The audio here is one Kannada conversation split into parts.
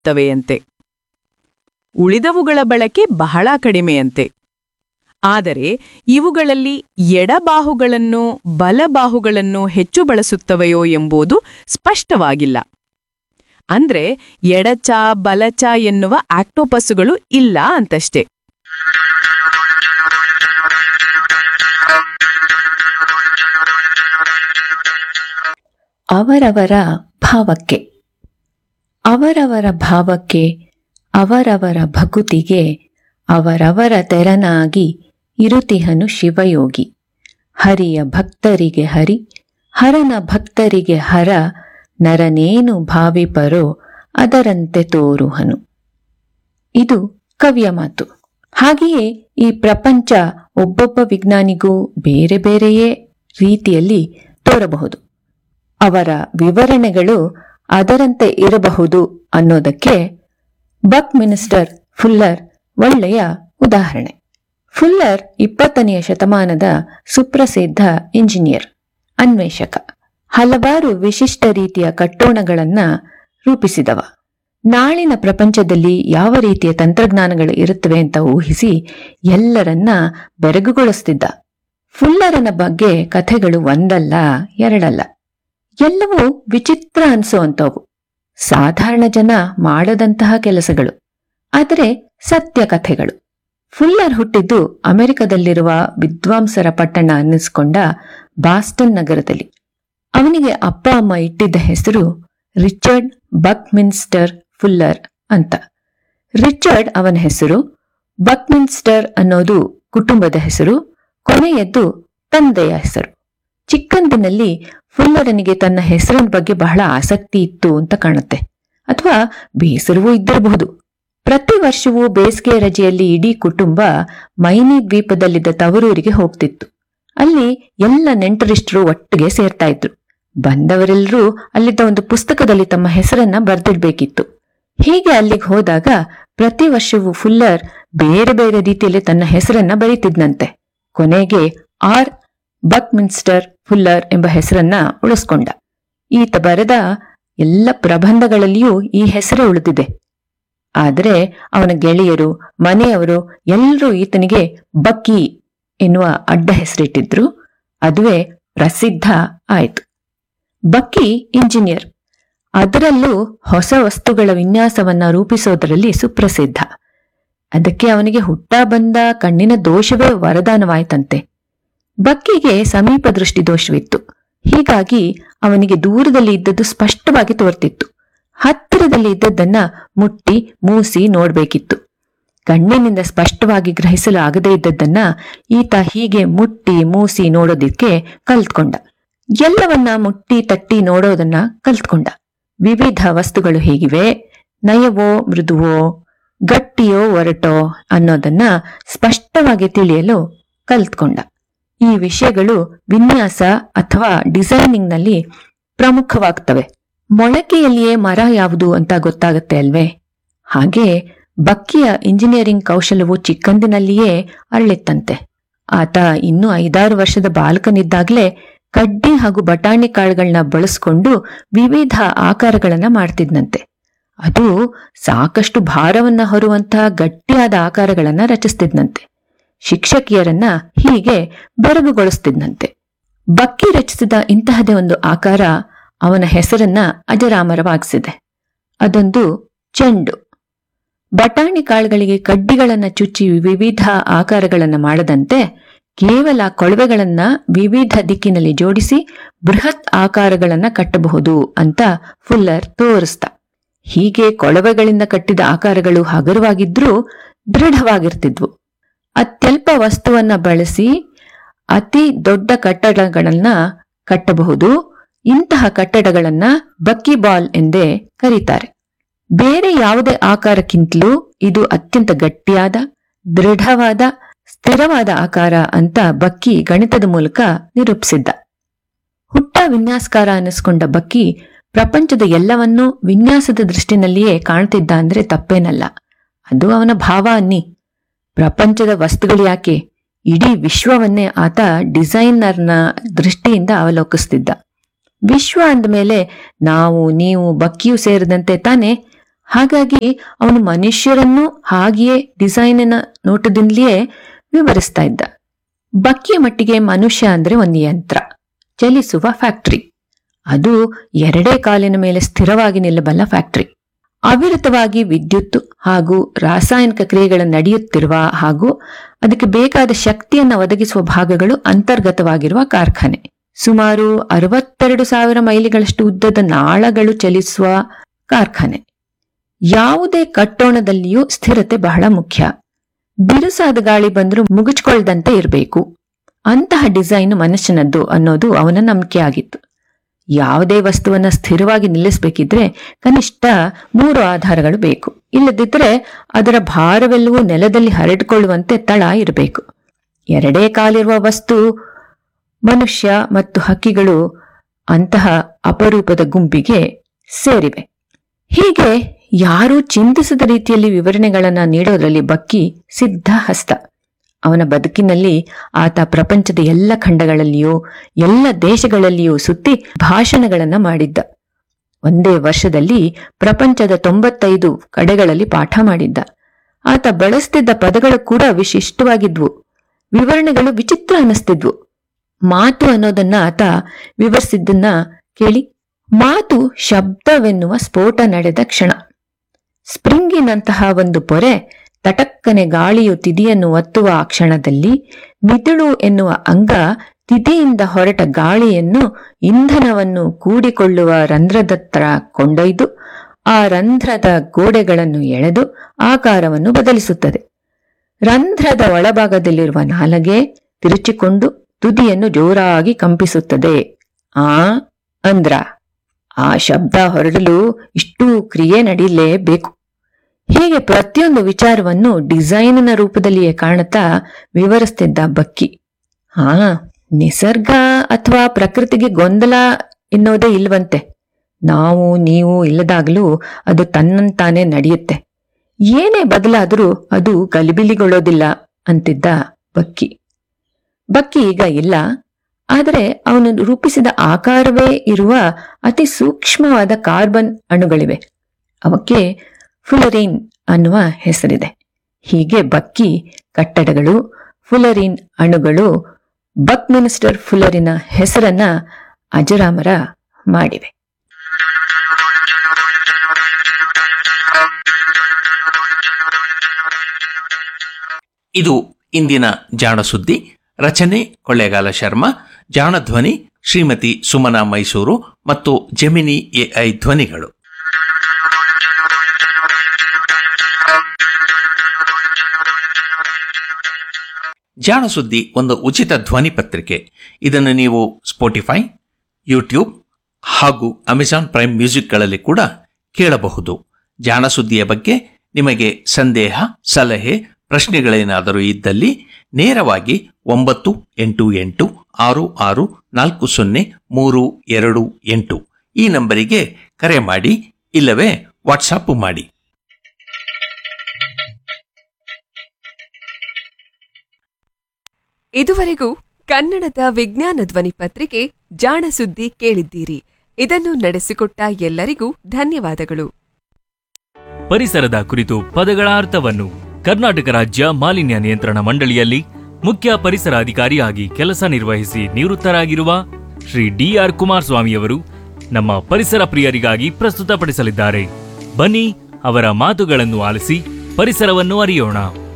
ಬಳಸುತ್ತವೆಯಂತೆ ಉಳಿದವುಗಳ ಬಳಕೆ ಬಹಳ ಕಡಿಮೆಯಂತೆ ಆದರೆ ಇವುಗಳಲ್ಲಿ ಎಡಬಾಹುಗಳನ್ನು ಬಲಬಾಹುಗಳನ್ನು ಹೆಚ್ಚು ಬಳಸುತ್ತವೆಯೋ ಎಂಬುದು ಸ್ಪಷ್ಟವಾಗಿಲ್ಲ ಅಂದ್ರೆ ಎಡಚ ಬಲಚ ಎನ್ನುವ ಆಕ್ಟೋಪಸ್ಸುಗಳು ಇಲ್ಲ ಅಂತಷ್ಟೇ ಅವರವರ ಭಾವಕ್ಕೆ ಅವರವರ ಭಾವಕ್ಕೆ ಅವರವರ ಭಕುತಿಗೆ ಅವರವರ ತೆರನಾಗಿ ಇರುತಿಹನು ಶಿವಯೋಗಿ ಹರಿಯ ಭಕ್ತರಿಗೆ ಹರಿ ಹರನ ಭಕ್ತರಿಗೆ ಹರ ನರನೇನು ಭಾವಿಪರೋ ಅದರಂತೆ ತೋರುಹನು ಇದು ಕವಿಯ ಮಾತು ಹಾಗೆಯೇ ಈ ಪ್ರಪಂಚ ಒಬ್ಬೊಬ್ಬ ವಿಜ್ಞಾನಿಗೂ ಬೇರೆ ಬೇರೆಯೇ ರೀತಿಯಲ್ಲಿ ತೋರಬಹುದು ಅವರ ವಿವರಣೆಗಳು ಅದರಂತೆ ಇರಬಹುದು ಅನ್ನೋದಕ್ಕೆ ಬಕ್ ಮಿನಿಸ್ಟರ್ ಫುಲ್ಲರ್ ಒಳ್ಳೆಯ ಉದಾಹರಣೆ ಫುಲ್ಲರ್ ಇಪ್ಪತ್ತನೆಯ ಶತಮಾನದ ಸುಪ್ರಸಿದ್ಧ ಇಂಜಿನಿಯರ್ ಅನ್ವೇಷಕ ಹಲವಾರು ವಿಶಿಷ್ಟ ರೀತಿಯ ಕಟ್ಟೋಣಗಳನ್ನ ರೂಪಿಸಿದವ ನಾಳಿನ ಪ್ರಪಂಚದಲ್ಲಿ ಯಾವ ರೀತಿಯ ತಂತ್ರಜ್ಞಾನಗಳು ಇರುತ್ತವೆ ಅಂತ ಊಹಿಸಿ ಎಲ್ಲರನ್ನ ಬೆರಗುಗೊಳಿಸ್ತಿದ್ದ ಫುಲ್ಲರನ ಬಗ್ಗೆ ಕಥೆಗಳು ಒಂದಲ್ಲ ಎರಡಲ್ಲ ಎಲ್ಲವೂ ವಿಚಿತ್ರ ಅನ್ಸೋಂಥವು ಸಾಧಾರಣ ಜನ ಮಾಡದಂತಹ ಕೆಲಸಗಳು ಆದರೆ ಸತ್ಯ ಕಥೆಗಳು ಫುಲ್ಲರ್ ಹುಟ್ಟಿದ್ದು ಅಮೆರಿಕದಲ್ಲಿರುವ ವಿದ್ವಾಂಸರ ಪಟ್ಟಣ ಅನ್ನಿಸ್ಕೊಂಡ ಬಾಸ್ಟನ್ ನಗರದಲ್ಲಿ ಅವನಿಗೆ ಅಪ್ಪ ಅಮ್ಮ ಇಟ್ಟಿದ್ದ ಹೆಸರು ರಿಚರ್ಡ್ ಬಕ್ಮಿನ್ಸ್ಟರ್ ಫುಲ್ಲರ್ ಅಂತ ರಿಚರ್ಡ್ ಅವನ ಹೆಸರು ಬಕ್ಮಿನ್ಸ್ಟರ್ ಅನ್ನೋದು ಕುಟುಂಬದ ಹೆಸರು ಕೊನೆಯದ್ದು ತಂದೆಯ ಹೆಸರು ಚಿಕ್ಕಂದಿನಲ್ಲಿ ಫುಲ್ಲರನಿಗೆ ತನ್ನ ಹೆಸರಿನ ಬಗ್ಗೆ ಬಹಳ ಆಸಕ್ತಿ ಇತ್ತು ಅಂತ ಕಾಣುತ್ತೆ ಅಥವಾ ಬೇಸರವೂ ಇದ್ದಿರಬಹುದು ಪ್ರತಿ ವರ್ಷವೂ ಬೇಸಿಗೆ ರಜೆಯಲ್ಲಿ ಇಡೀ ಕುಟುಂಬ ಮೈನಿ ದ್ವೀಪದಲ್ಲಿದ್ದ ತವರೂರಿಗೆ ಹೋಗ್ತಿತ್ತು ಅಲ್ಲಿ ಎಲ್ಲ ನೆಂಟರಿಷ್ಟರು ಒಟ್ಟಿಗೆ ಸೇರ್ತಾ ಇದ್ರು ಬಂದವರೆಲ್ಲರೂ ಅಲ್ಲಿದ್ದ ಒಂದು ಪುಸ್ತಕದಲ್ಲಿ ತಮ್ಮ ಹೆಸರನ್ನ ಬರ್ದಿಡ್ಬೇಕಿತ್ತು ಹೀಗೆ ಅಲ್ಲಿಗೆ ಹೋದಾಗ ಪ್ರತಿ ವರ್ಷವೂ ಫುಲ್ಲರ್ ಬೇರೆ ಬೇರೆ ರೀತಿಯಲ್ಲಿ ತನ್ನ ಹೆಸರನ್ನ ಬರೀತಿದ್ನಂತೆ ಕೊನೆಗೆ ಆರ್ ಬಕ್ಮಿನ್ಸ್ಟರ್ ಫುಲ್ಲರ್ ಎಂಬ ಹೆಸರನ್ನ ಉಳಿಸ್ಕೊಂಡ ಈತ ಬರೆದ ಎಲ್ಲ ಪ್ರಬಂಧಗಳಲ್ಲಿಯೂ ಈ ಹೆಸರೇ ಉಳಿದಿದೆ ಆದರೆ ಅವನ ಗೆಳೆಯರು ಮನೆಯವರು ಎಲ್ಲರೂ ಈತನಿಗೆ ಬಕ್ಕಿ ಎನ್ನುವ ಅಡ್ಡ ಹೆಸರಿಟ್ಟಿದ್ರು ಅದುವೇ ಪ್ರಸಿದ್ಧ ಆಯಿತು ಬಕ್ಕಿ ಇಂಜಿನಿಯರ್ ಅದರಲ್ಲೂ ಹೊಸ ವಸ್ತುಗಳ ವಿನ್ಯಾಸವನ್ನ ರೂಪಿಸೋದರಲ್ಲಿ ಸುಪ್ರಸಿದ್ಧ ಅದಕ್ಕೆ ಅವನಿಗೆ ಹುಟ್ಟ ಬಂದ ಕಣ್ಣಿನ ದೋಷವೇ ವರದಾನವಾಯ್ತಂತೆ ಬಕ್ಕಿಗೆ ಸಮೀಪ ದೃಷ್ಟಿ ದೋಷವಿತ್ತು ಹೀಗಾಗಿ ಅವನಿಗೆ ದೂರದಲ್ಲಿ ಇದ್ದದ್ದು ಸ್ಪಷ್ಟವಾಗಿ ತೋರ್ತಿತ್ತು ಹತ್ತಿರದಲ್ಲಿ ಇದ್ದದ್ದನ್ನ ಮುಟ್ಟಿ ಮೂಸಿ ನೋಡ್ಬೇಕಿತ್ತು ಕಣ್ಣಿನಿಂದ ಸ್ಪಷ್ಟವಾಗಿ ಗ್ರಹಿಸಲು ಆಗದೇ ಇದ್ದದ್ದನ್ನ ಈತ ಹೀಗೆ ಮುಟ್ಟಿ ಮೂಸಿ ನೋಡೋದಿಕ್ಕೆ ಕಲ್ತ್ಕೊಂಡ ಎಲ್ಲವನ್ನ ಮುಟ್ಟಿ ತಟ್ಟಿ ನೋಡೋದನ್ನ ಕಲ್ತ್ಕೊಂಡ ವಿವಿಧ ವಸ್ತುಗಳು ಹೇಗಿವೆ ನಯವೋ ಮೃದುವೋ ಗಟ್ಟಿಯೋ ಒರಟೋ ಅನ್ನೋದನ್ನ ಸ್ಪಷ್ಟವಾಗಿ ತಿಳಿಯಲು ಕಲ್ತ್ಕೊಂಡ ಈ ವಿಷಯಗಳು ವಿನ್ಯಾಸ ಅಥವಾ ಡಿಸೈನಿಂಗ್ನಲ್ಲಿ ಪ್ರಮುಖವಾಗ್ತವೆ ಮೊಳಕೆಯಲ್ಲಿಯೇ ಮರ ಯಾವುದು ಅಂತ ಗೊತ್ತಾಗತ್ತೆ ಅಲ್ವೇ ಹಾಗೆ ಬಕ್ಕಿಯ ಇಂಜಿನಿಯರಿಂಗ್ ಕೌಶಲವು ಚಿಕ್ಕಂದಿನಲ್ಲಿಯೇ ಅರಳಿತ್ತಂತೆ ಆತ ಇನ್ನೂ ಐದಾರು ವರ್ಷದ ಬಾಲಕನಿದ್ದಾಗಲೇ ಕಡ್ಡಿ ಹಾಗೂ ಬಟಾಣಿ ಕಾಳುಗಳನ್ನ ಬಳಸ್ಕೊಂಡು ವಿವಿಧ ಆಕಾರಗಳನ್ನ ಮಾಡ್ತಿದ್ನಂತೆ ಅದು ಸಾಕಷ್ಟು ಭಾರವನ್ನ ಹೊರುವಂತಹ ಗಟ್ಟಿಯಾದ ಆಕಾರಗಳನ್ನ ರಚಿಸ್ತಿದ್ನಂತೆ ಶಿಕ್ಷಕಿಯರನ್ನ ಹೀಗೆ ಬೆರಗುಗೊಳಿಸ್ತಿದ್ನಂತೆ ಬಕ್ಕಿ ರಚಿಸಿದ ಇಂತಹದೇ ಒಂದು ಆಕಾರ ಅವನ ಹೆಸರನ್ನ ಅಜರಾಮರವಾಗಿಸಿದೆ ಅದೊಂದು ಚೆಂಡು ಬಟಾಣಿ ಕಾಳುಗಳಿಗೆ ಕಡ್ಡಿಗಳನ್ನ ಚುಚ್ಚಿ ವಿವಿಧ ಆಕಾರಗಳನ್ನ ಮಾಡದಂತೆ ಕೇವಲ ಕೊಳವೆಗಳನ್ನ ವಿವಿಧ ದಿಕ್ಕಿನಲ್ಲಿ ಜೋಡಿಸಿ ಬೃಹತ್ ಆಕಾರಗಳನ್ನ ಕಟ್ಟಬಹುದು ಅಂತ ಫುಲ್ಲರ್ ತೋರಿಸ್ತ ಹೀಗೆ ಕೊಳವೆಗಳಿಂದ ಕಟ್ಟಿದ ಆಕಾರಗಳು ಹಗುರವಾಗಿದ್ರೂ ದೃಢವಾಗಿರ್ತಿದ್ವು ಅತ್ಯಲ್ಪ ವಸ್ತುವನ್ನ ಬಳಸಿ ಅತಿ ದೊಡ್ಡ ಕಟ್ಟಡಗಳನ್ನ ಕಟ್ಟಬಹುದು ಇಂತಹ ಕಟ್ಟಡಗಳನ್ನ ಬಕ್ಕಿ ಬಾಲ್ ಎಂದೇ ಕರೀತಾರೆ ಬೇರೆ ಯಾವುದೇ ಆಕಾರಕ್ಕಿಂತಲೂ ಇದು ಅತ್ಯಂತ ಗಟ್ಟಿಯಾದ ದೃಢವಾದ ಸ್ಥಿರವಾದ ಆಕಾರ ಅಂತ ಬಕ್ಕಿ ಗಣಿತದ ಮೂಲಕ ನಿರೂಪಿಸಿದ್ದ ಹುಟ್ಟ ವಿನ್ಯಾಸಕಾರ ಅನ್ನಿಸ್ಕೊಂಡ ಬಕ್ಕಿ ಪ್ರಪಂಚದ ಎಲ್ಲವನ್ನೂ ವಿನ್ಯಾಸದ ದೃಷ್ಟಿನಲ್ಲಿಯೇ ಕಾಣ್ತಿದ್ದ ಅಂದ್ರೆ ತಪ್ಪೇನಲ್ಲ ಅದು ಅವನ ಭಾವ ಅನ್ನಿ ಪ್ರಪಂಚದ ವಸ್ತುಗಳು ಯಾಕೆ ಇಡೀ ವಿಶ್ವವನ್ನೇ ಆತ ಡಿಸೈನರ್ನ ದೃಷ್ಟಿಯಿಂದ ಅವಲೋಕಿಸ್ತಿದ್ದ ವಿಶ್ವ ಅಂದಮೇಲೆ ನಾವು ನೀವು ಬಕ್ಕಿಯೂ ಸೇರಿದಂತೆ ತಾನೇ ಹಾಗಾಗಿ ಅವನು ಮನುಷ್ಯರನ್ನು ಹಾಗೆಯೇ ಡಿಸೈನಿನ ನೋಟದಿಂದಲೇ ವಿವರಿಸ್ತಾ ಇದ್ದ ಬಕ್ಕಿಯ ಮಟ್ಟಿಗೆ ಮನುಷ್ಯ ಅಂದ್ರೆ ಒಂದು ಯಂತ್ರ ಚಲಿಸುವ ಫ್ಯಾಕ್ಟರಿ ಅದು ಎರಡೇ ಕಾಲಿನ ಮೇಲೆ ಸ್ಥಿರವಾಗಿ ನಿಲ್ಲಬಲ್ಲ ಫ್ಯಾಕ್ಟರಿ ಅವಿರತವಾಗಿ ವಿದ್ಯುತ್ ಹಾಗೂ ರಾಸಾಯನಿಕ ಕ್ರಿಯೆಗಳು ನಡೆಯುತ್ತಿರುವ ಹಾಗೂ ಅದಕ್ಕೆ ಬೇಕಾದ ಶಕ್ತಿಯನ್ನು ಒದಗಿಸುವ ಭಾಗಗಳು ಅಂತರ್ಗತವಾಗಿರುವ ಕಾರ್ಖಾನೆ ಸುಮಾರು ಅರವತ್ತೆರಡು ಸಾವಿರ ಮೈಲಿಗಳಷ್ಟು ಉದ್ದದ ನಾಳಗಳು ಚಲಿಸುವ ಕಾರ್ಖಾನೆ ಯಾವುದೇ ಕಟ್ಟೋಣದಲ್ಲಿಯೂ ಸ್ಥಿರತೆ ಬಹಳ ಮುಖ್ಯ ಬಿರುಸಾದ ಗಾಳಿ ಬಂದರೂ ಮುಗಿಚ್ಕೊಳ್ದಂತೆ ಇರಬೇಕು ಅಂತಹ ಡಿಸೈನ್ ಮನುಷ್ಯನದ್ದು ಅನ್ನೋದು ಅವನ ನಂಬಿಕೆ ಆಗಿತ್ತು ಯಾವುದೇ ವಸ್ತುವನ್ನ ಸ್ಥಿರವಾಗಿ ನಿಲ್ಲಿಸಬೇಕಿದ್ರೆ ಕನಿಷ್ಠ ಮೂರು ಆಧಾರಗಳು ಬೇಕು ಇಲ್ಲದಿದ್ದರೆ ಅದರ ಭಾರವೆಲ್ಲವೂ ನೆಲದಲ್ಲಿ ಹರಡಿಕೊಳ್ಳುವಂತೆ ತಳ ಇರಬೇಕು ಎರಡೇ ಕಾಲಿರುವ ವಸ್ತು ಮನುಷ್ಯ ಮತ್ತು ಹಕ್ಕಿಗಳು ಅಂತಹ ಅಪರೂಪದ ಗುಂಪಿಗೆ ಸೇರಿವೆ ಹೀಗೆ ಯಾರೂ ಚಿಂತಿಸದ ರೀತಿಯಲ್ಲಿ ವಿವರಣೆಗಳನ್ನ ನೀಡೋದ್ರಲ್ಲಿ ಬಕ್ಕಿ ಸಿದ್ಧ ಹಸ್ತ ಅವನ ಬದುಕಿನಲ್ಲಿ ಆತ ಪ್ರಪಂಚದ ಎಲ್ಲ ಖಂಡಗಳಲ್ಲಿಯೂ ಎಲ್ಲ ದೇಶಗಳಲ್ಲಿಯೂ ಸುತ್ತಿ ಭಾಷಣಗಳನ್ನ ಮಾಡಿದ್ದ ಒಂದೇ ವರ್ಷದಲ್ಲಿ ಪ್ರಪಂಚದ ತೊಂಬತ್ತೈದು ಕಡೆಗಳಲ್ಲಿ ಪಾಠ ಮಾಡಿದ್ದ ಆತ ಬಳಸ್ತಿದ್ದ ಪದಗಳು ಕೂಡ ವಿಶಿಷ್ಟವಾಗಿದ್ವು ವಿವರಣೆಗಳು ವಿಚಿತ್ರ ಅನ್ನಿಸ್ತಿದ್ವು ಮಾತು ಅನ್ನೋದನ್ನ ಆತ ವಿವರಿಸಿದ್ದನ್ನ ಕೇಳಿ ಮಾತು ಶಬ್ದವೆನ್ನುವ ಸ್ಫೋಟ ನಡೆದ ಕ್ಷಣ ಸ್ಪ್ರಿಂಗಿನಂತಹ ಒಂದು ಪೊರೆ ತಟಕ್ಕನೆ ಗಾಳಿಯು ತಿದಿಯನ್ನು ಒತ್ತುವ ಆ ಕ್ಷಣದಲ್ಲಿ ಮಿದುಳು ಎನ್ನುವ ಅಂಗ ತಿದಿಯಿಂದ ಹೊರಟ ಗಾಳಿಯನ್ನು ಇಂಧನವನ್ನು ಕೂಡಿಕೊಳ್ಳುವ ರಂಧ್ರದತ್ರ ಕೊಂಡೊಯ್ದು ಆ ರಂಧ್ರದ ಗೋಡೆಗಳನ್ನು ಎಳೆದು ಆಕಾರವನ್ನು ಬದಲಿಸುತ್ತದೆ ರಂಧ್ರದ ಒಳಭಾಗದಲ್ಲಿರುವ ನಾಲಗೆ ತಿರುಚಿಕೊಂಡು ತುದಿಯನ್ನು ಜೋರಾಗಿ ಕಂಪಿಸುತ್ತದೆ ಆ ಅಂದ್ರ ಆ ಶಬ್ದ ಹೊರಡಲು ಇಷ್ಟು ಕ್ರಿಯೆ ನಡೀಲೇಬೇಕು ಹೀಗೆ ಪ್ರತಿಯೊಂದು ವಿಚಾರವನ್ನು ಡಿಸೈನಿನ ರೂಪದಲ್ಲಿಯೇ ಕಾಣುತ್ತಾ ವಿವರಿಸ್ತಿದ್ದ ಬಕ್ಕಿ ಹಾ ನಿಸರ್ಗ ಅಥವಾ ಪ್ರಕೃತಿಗೆ ಗೊಂದಲ ಎನ್ನುವುದೇ ಇಲ್ವಂತೆ ನಾವು ನೀವು ಇಲ್ಲದಾಗಲೂ ಅದು ತನ್ನಂತಾನೆ ನಡೆಯುತ್ತೆ ಏನೇ ಬದಲಾದರೂ ಅದು ಗಲಿಬಿಲಿಗೊಳ್ಳೋದಿಲ್ಲ ಅಂತಿದ್ದ ಬಕ್ಕಿ ಬಕ್ಕಿ ಈಗ ಇಲ್ಲ ಆದರೆ ಅವನು ರೂಪಿಸಿದ ಆಕಾರವೇ ಇರುವ ಅತಿ ಸೂಕ್ಷ್ಮವಾದ ಕಾರ್ಬನ್ ಅಣುಗಳಿವೆ ಅವಕ್ಕೆ ಫುಲರಿನ್ ಅನ್ನುವ ಹೆಸರಿದೆ ಹೀಗೆ ಬಕ್ಕಿ ಕಟ್ಟಡಗಳು ಫುಲರಿನ್ ಅಣುಗಳು ಬಕ್ ಮಿನಿಸ್ಟರ್ ಫುಲರಿನ ಹೆಸರನ್ನ ಅಜರಾಮರ ಮಾಡಿವೆ ಇದು ಇಂದಿನ ಜಾಣ ಸುದ್ದಿ ರಚನೆ ಕೊಳ್ಳೇಗಾಲ ಶರ್ಮಾ ಜಾಣ ಧ್ವನಿ ಶ್ರೀಮತಿ ಸುಮನಾ ಮೈಸೂರು ಮತ್ತು ಜೆಮಿನಿ ಎಐ ಧ್ವನಿಗಳು ಜಾಣ ಸುದ್ದಿ ಒಂದು ಉಚಿತ ಧ್ವನಿ ಪತ್ರಿಕೆ ಇದನ್ನು ನೀವು ಸ್ಪೋಟಿಫೈ ಯೂಟ್ಯೂಬ್ ಹಾಗೂ ಅಮೆಜಾನ್ ಪ್ರೈಮ್ ಮ್ಯೂಸಿಕ್ಗಳಲ್ಲಿ ಕೂಡ ಕೇಳಬಹುದು ಜಾಣ ಸುದ್ದಿಯ ಬಗ್ಗೆ ನಿಮಗೆ ಸಂದೇಹ ಸಲಹೆ ಪ್ರಶ್ನೆಗಳೇನಾದರೂ ಇದ್ದಲ್ಲಿ ನೇರವಾಗಿ ಒಂಬತ್ತು ಎಂಟು ಎಂಟು ಆರು ಆರು ನಾಲ್ಕು ಸೊನ್ನೆ ಮೂರು ಎರಡು ಎಂಟು ಈ ನಂಬರಿಗೆ ಕರೆ ಮಾಡಿ ಇಲ್ಲವೇ ವಾಟ್ಸಾಪ್ ಮಾಡಿ ಇದುವರೆಗೂ ಕನ್ನಡದ ವಿಜ್ಞಾನ ಧ್ವನಿ ಪತ್ರಿಕೆ ಜಾಣ ಸುದ್ದಿ ಕೇಳಿದ್ದೀರಿ ಇದನ್ನು ನಡೆಸಿಕೊಟ್ಟ ಎಲ್ಲರಿಗೂ ಧನ್ಯವಾದಗಳು ಪರಿಸರದ ಕುರಿತು ಪದಗಳ ಅರ್ಥವನ್ನು ಕರ್ನಾಟಕ ರಾಜ್ಯ ಮಾಲಿನ್ಯ ನಿಯಂತ್ರಣ ಮಂಡಳಿಯಲ್ಲಿ ಮುಖ್ಯ ಪರಿಸರ ಅಧಿಕಾರಿಯಾಗಿ ಕೆಲಸ ನಿರ್ವಹಿಸಿ ನಿವೃತ್ತರಾಗಿರುವ ಶ್ರೀ ಡಿಆರ್ ಕುಮಾರಸ್ವಾಮಿಯವರು ನಮ್ಮ ಪರಿಸರ ಪ್ರಿಯರಿಗಾಗಿ ಪ್ರಸ್ತುತಪಡಿಸಲಿದ್ದಾರೆ ಬನ್ನಿ ಅವರ ಮಾತುಗಳನ್ನು ಆಲಿಸಿ ಪರಿಸರವನ್ನು ಅರಿಯೋಣ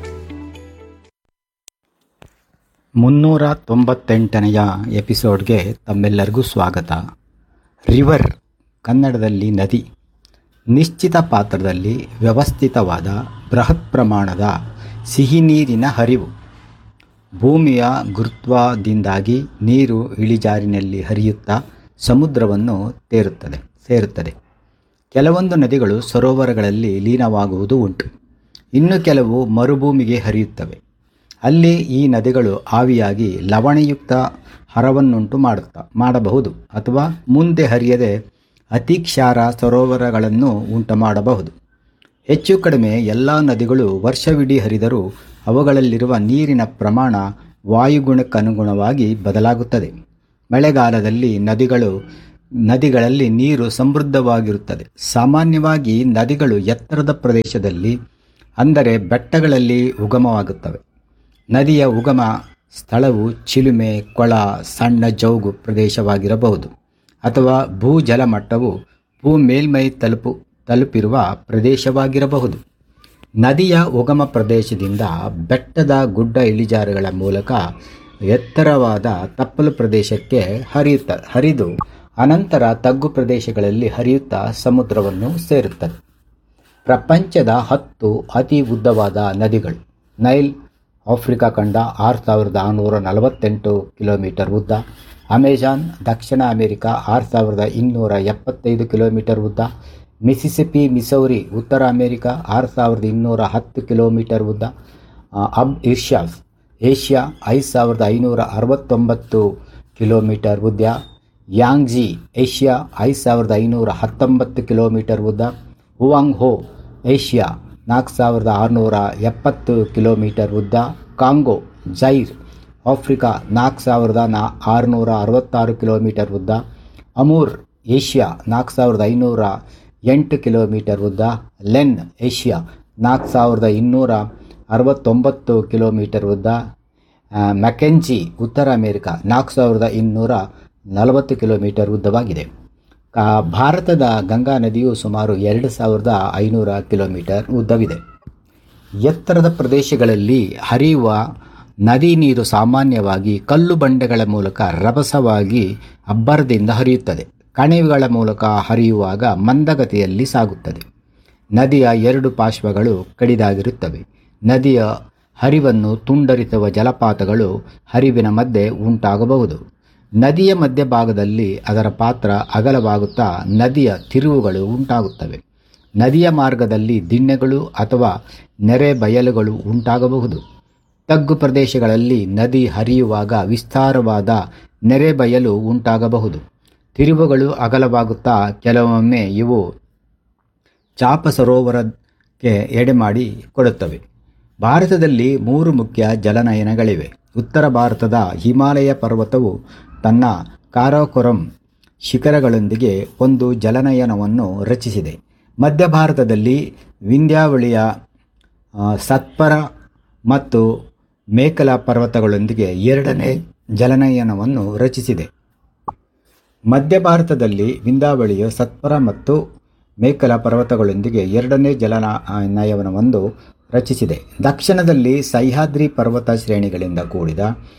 ಮುನ್ನೂರ ತೊಂಬತ್ತೆಂಟನೆಯ ಎಪಿಸೋಡ್ಗೆ ತಮ್ಮೆಲ್ಲರಿಗೂ ಸ್ವಾಗತ ರಿವರ್ ಕನ್ನಡದಲ್ಲಿ ನದಿ ನಿಶ್ಚಿತ ಪಾತ್ರದಲ್ಲಿ ವ್ಯವಸ್ಥಿತವಾದ ಬೃಹತ್ ಪ್ರಮಾಣದ ಸಿಹಿ ನೀರಿನ ಹರಿವು ಭೂಮಿಯ ಗುರುತ್ವದಿಂದಾಗಿ ನೀರು ಇಳಿಜಾರಿನಲ್ಲಿ ಹರಿಯುತ್ತಾ ಸಮುದ್ರವನ್ನು ತೇರುತ್ತದೆ ಸೇರುತ್ತದೆ ಕೆಲವೊಂದು ನದಿಗಳು ಸರೋವರಗಳಲ್ಲಿ ಲೀನವಾಗುವುದು ಉಂಟು ಇನ್ನು ಕೆಲವು ಮರುಭೂಮಿಗೆ ಹರಿಯುತ್ತವೆ ಅಲ್ಲಿ ಈ ನದಿಗಳು ಆವಿಯಾಗಿ ಲವಣಯುಕ್ತ ಹರವನ್ನುಂಟು ಮಾಡುತ್ತಾ ಮಾಡಬಹುದು ಅಥವಾ ಮುಂದೆ ಹರಿಯದೆ ಅತಿ ಕ್ಷಾರ ಸರೋವರಗಳನ್ನು ಉಂಟು ಮಾಡಬಹುದು ಹೆಚ್ಚು ಕಡಿಮೆ ಎಲ್ಲ ನದಿಗಳು ವರ್ಷವಿಡೀ ಹರಿದರೂ ಅವುಗಳಲ್ಲಿರುವ ನೀರಿನ ಪ್ರಮಾಣ ವಾಯುಗುಣಕ್ಕನುಗುಣವಾಗಿ ಬದಲಾಗುತ್ತದೆ ಮಳೆಗಾಲದಲ್ಲಿ ನದಿಗಳು ನದಿಗಳಲ್ಲಿ ನೀರು ಸಮೃದ್ಧವಾಗಿರುತ್ತದೆ ಸಾಮಾನ್ಯವಾಗಿ ನದಿಗಳು ಎತ್ತರದ ಪ್ರದೇಶದಲ್ಲಿ ಅಂದರೆ ಬೆಟ್ಟಗಳಲ್ಲಿ ಉಗಮವಾಗುತ್ತವೆ ನದಿಯ ಉಗಮ ಸ್ಥಳವು ಚಿಲುಮೆ ಕೊಳ ಸಣ್ಣ ಜೌಗು ಪ್ರದೇಶವಾಗಿರಬಹುದು ಅಥವಾ ಭೂಜಲ ಮಟ್ಟವು ಭೂ ಮೇಲ್ಮೈ ತಲುಪು ತಲುಪಿರುವ ಪ್ರದೇಶವಾಗಿರಬಹುದು ನದಿಯ ಉಗಮ ಪ್ರದೇಶದಿಂದ ಬೆಟ್ಟದ ಗುಡ್ಡ ಇಳಿಜಾರುಗಳ ಮೂಲಕ ಎತ್ತರವಾದ ತಪ್ಪಲು ಪ್ರದೇಶಕ್ಕೆ ಹರಿಯುತ್ತ ಹರಿದು ಅನಂತರ ತಗ್ಗು ಪ್ರದೇಶಗಳಲ್ಲಿ ಹರಿಯುತ್ತಾ ಸಮುದ್ರವನ್ನು ಸೇರುತ್ತದೆ ಪ್ರಪಂಚದ ಹತ್ತು ಅತಿ ಉದ್ದವಾದ ನದಿಗಳು ನೈಲ್ ಆಫ್ರಿಕಾ ಖಂಡ ಆರು ಸಾವಿರದ ಆರುನೂರ ನಲವತ್ತೆಂಟು ಕಿಲೋಮೀಟರ್ ಉದ್ದ ಅಮೆಜಾನ್ ದಕ್ಷಿಣ ಅಮೆರಿಕ ಆರು ಸಾವಿರದ ಇನ್ನೂರ ಎಪ್ಪತ್ತೈದು ಕಿಲೋಮೀಟರ್ ಉದ್ದ ಮಿಸಿಸಿಪಿ ಮಿಸೌರಿ ಉತ್ತರ ಅಮೆರಿಕ ಆರು ಸಾವಿರದ ಇನ್ನೂರ ಹತ್ತು ಕಿಲೋಮೀಟರ್ ಉದ್ದ ಆ, ಅಬ್ ಇರ್ಷಾಸ್ ಏಷ್ಯಾ ಐದು ಸಾವಿರದ ಐನೂರ ಅರವತ್ತೊಂಬತ್ತು ಕಿಲೋಮೀಟರ್ ಉದ್ದ ಯಾಂಗ್ಜಿ ಏಷ್ಯಾ ಐದು ಸಾವಿರದ ಐನೂರ ಹತ್ತೊಂಬತ್ತು ಕಿಲೋಮೀಟರ್ ಉದ್ದ ಹುವಾಂಗ್ ಹೋ ಏಷ್ಯಾ ನಾಲ್ಕು ಸಾವಿರದ ಆರುನೂರ ಎಪ್ಪತ್ತು ಕಿಲೋಮೀಟರ್ ಉದ್ದ ಕಾಂಗೋ ಜೈರ್ ಆಫ್ರಿಕಾ ನಾಲ್ಕು ಸಾವಿರದ ನಾ ಆರುನೂರ ಅರವತ್ತಾರು ಕಿಲೋಮೀಟರ್ ಉದ್ದ ಅಮೂರ್ ಏಷ್ಯಾ ನಾಲ್ಕು ಸಾವಿರದ ಐನೂರ ಎಂಟು ಕಿಲೋಮೀಟರ್ ಉದ್ದ ಲೆನ್ ಏಷ್ಯಾ ನಾಲ್ಕು ಸಾವಿರದ ಇನ್ನೂರ ಅರವತ್ತೊಂಬತ್ತು ಕಿಲೋಮೀಟರ್ ಉದ್ದ ಆ, ಮೆಕೆಂಜಿ ಉತ್ತರ ಅಮೆರಿಕ ನಾಲ್ಕು ಸಾವಿರದ ಇನ್ನೂರ ನಲವತ್ತು ಕಿಲೋಮೀಟರ್ ಉದ್ದವಾಗಿದೆ ಆ, ಭಾರತದ ಗಂಗಾ ನದಿಯು ಸುಮಾರು ಎರಡು ಸಾವಿರದ ಐನೂರ ಕಿಲೋಮೀಟರ್ ಉದ್ದವಿದೆ ಎತ್ತರದ ಪ್ರದೇಶಗಳಲ್ಲಿ ಹರಿಯುವ ನದಿ ನೀರು ಸಾಮಾನ್ಯವಾಗಿ ಕಲ್ಲು ಬಂಡೆಗಳ ಮೂಲಕ ರಭಸವಾಗಿ ಅಬ್ಬರದಿಂದ ಹರಿಯುತ್ತದೆ ಕಣಿವೆಗಳ ಮೂಲಕ ಹರಿಯುವಾಗ ಮಂದಗತಿಯಲ್ಲಿ ಸಾಗುತ್ತದೆ ನದಿಯ ಎರಡು ಪಾರ್ಶ್ವಗಳು ಕಡಿದಾಗಿರುತ್ತವೆ ನದಿಯ ಹರಿವನ್ನು ತುಂಡರಿಸುವ ಜಲಪಾತಗಳು ಹರಿವಿನ ಮಧ್ಯೆ ಉಂಟಾಗಬಹುದು ನದಿಯ ಮಧ್ಯಭಾಗದಲ್ಲಿ ಅದರ ಪಾತ್ರ ಅಗಲವಾಗುತ್ತಾ ನದಿಯ ತಿರುವುಗಳು ಉಂಟಾಗುತ್ತವೆ ನದಿಯ ಮಾರ್ಗದಲ್ಲಿ ದಿಣ್ಣೆಗಳು ಅಥವಾ ನೆರೆ ಬಯಲುಗಳು ಉಂಟಾಗಬಹುದು ತಗ್ಗು ಪ್ರದೇಶಗಳಲ್ಲಿ ನದಿ ಹರಿಯುವಾಗ ವಿಸ್ತಾರವಾದ ನೆರೆ ಬಯಲು ಉಂಟಾಗಬಹುದು ತಿರುವುಗಳು ಅಗಲವಾಗುತ್ತಾ ಕೆಲವೊಮ್ಮೆ ಇವು ಚಾಪ ಸರೋವರಕ್ಕೆ ಎಡೆಮಾಡಿ ಕೊಡುತ್ತವೆ ಭಾರತದಲ್ಲಿ ಮೂರು ಮುಖ್ಯ ಜಲನಯನಗಳಿವೆ ಉತ್ತರ ಭಾರತದ ಹಿಮಾಲಯ ಪರ್ವತವು ತನ್ನ ಕಾರಾಕೋರಂ ಶಿಖರಗಳೊಂದಿಗೆ ಒಂದು ಜಲನಯನವನ್ನು ರಚಿಸಿದೆ ಮಧ್ಯ ಭಾರತದಲ್ಲಿ ವಿಂಧ್ಯಾವಳಿಯ ಆ, ಸತ್ಪರ ಮತ್ತು ಮೇಕಲ ಪರ್ವತಗಳೊಂದಿಗೆ ಎರಡನೇ ಜಲನಯನವನ್ನು ರಚಿಸಿದೆ ಮಧ್ಯ ಭಾರತದಲ್ಲಿ ವಿಂಧ್ಯಾವಳಿಯ ಸತ್ಪರ ಮತ್ತು ಮೇಕಲ ಪರ್ವತಗಳೊಂದಿಗೆ ಎರಡನೇ ಜಲನಯನವನ್ನು ರಚಿಸಿದೆ ದಕ್ಷಿಣದಲ್ಲಿ ಸಹ್ಯಾದ್ರಿ ಪರ್ವತ ಶ್ರೇಣಿಗಳಿಂದ ಕೂಡಿದ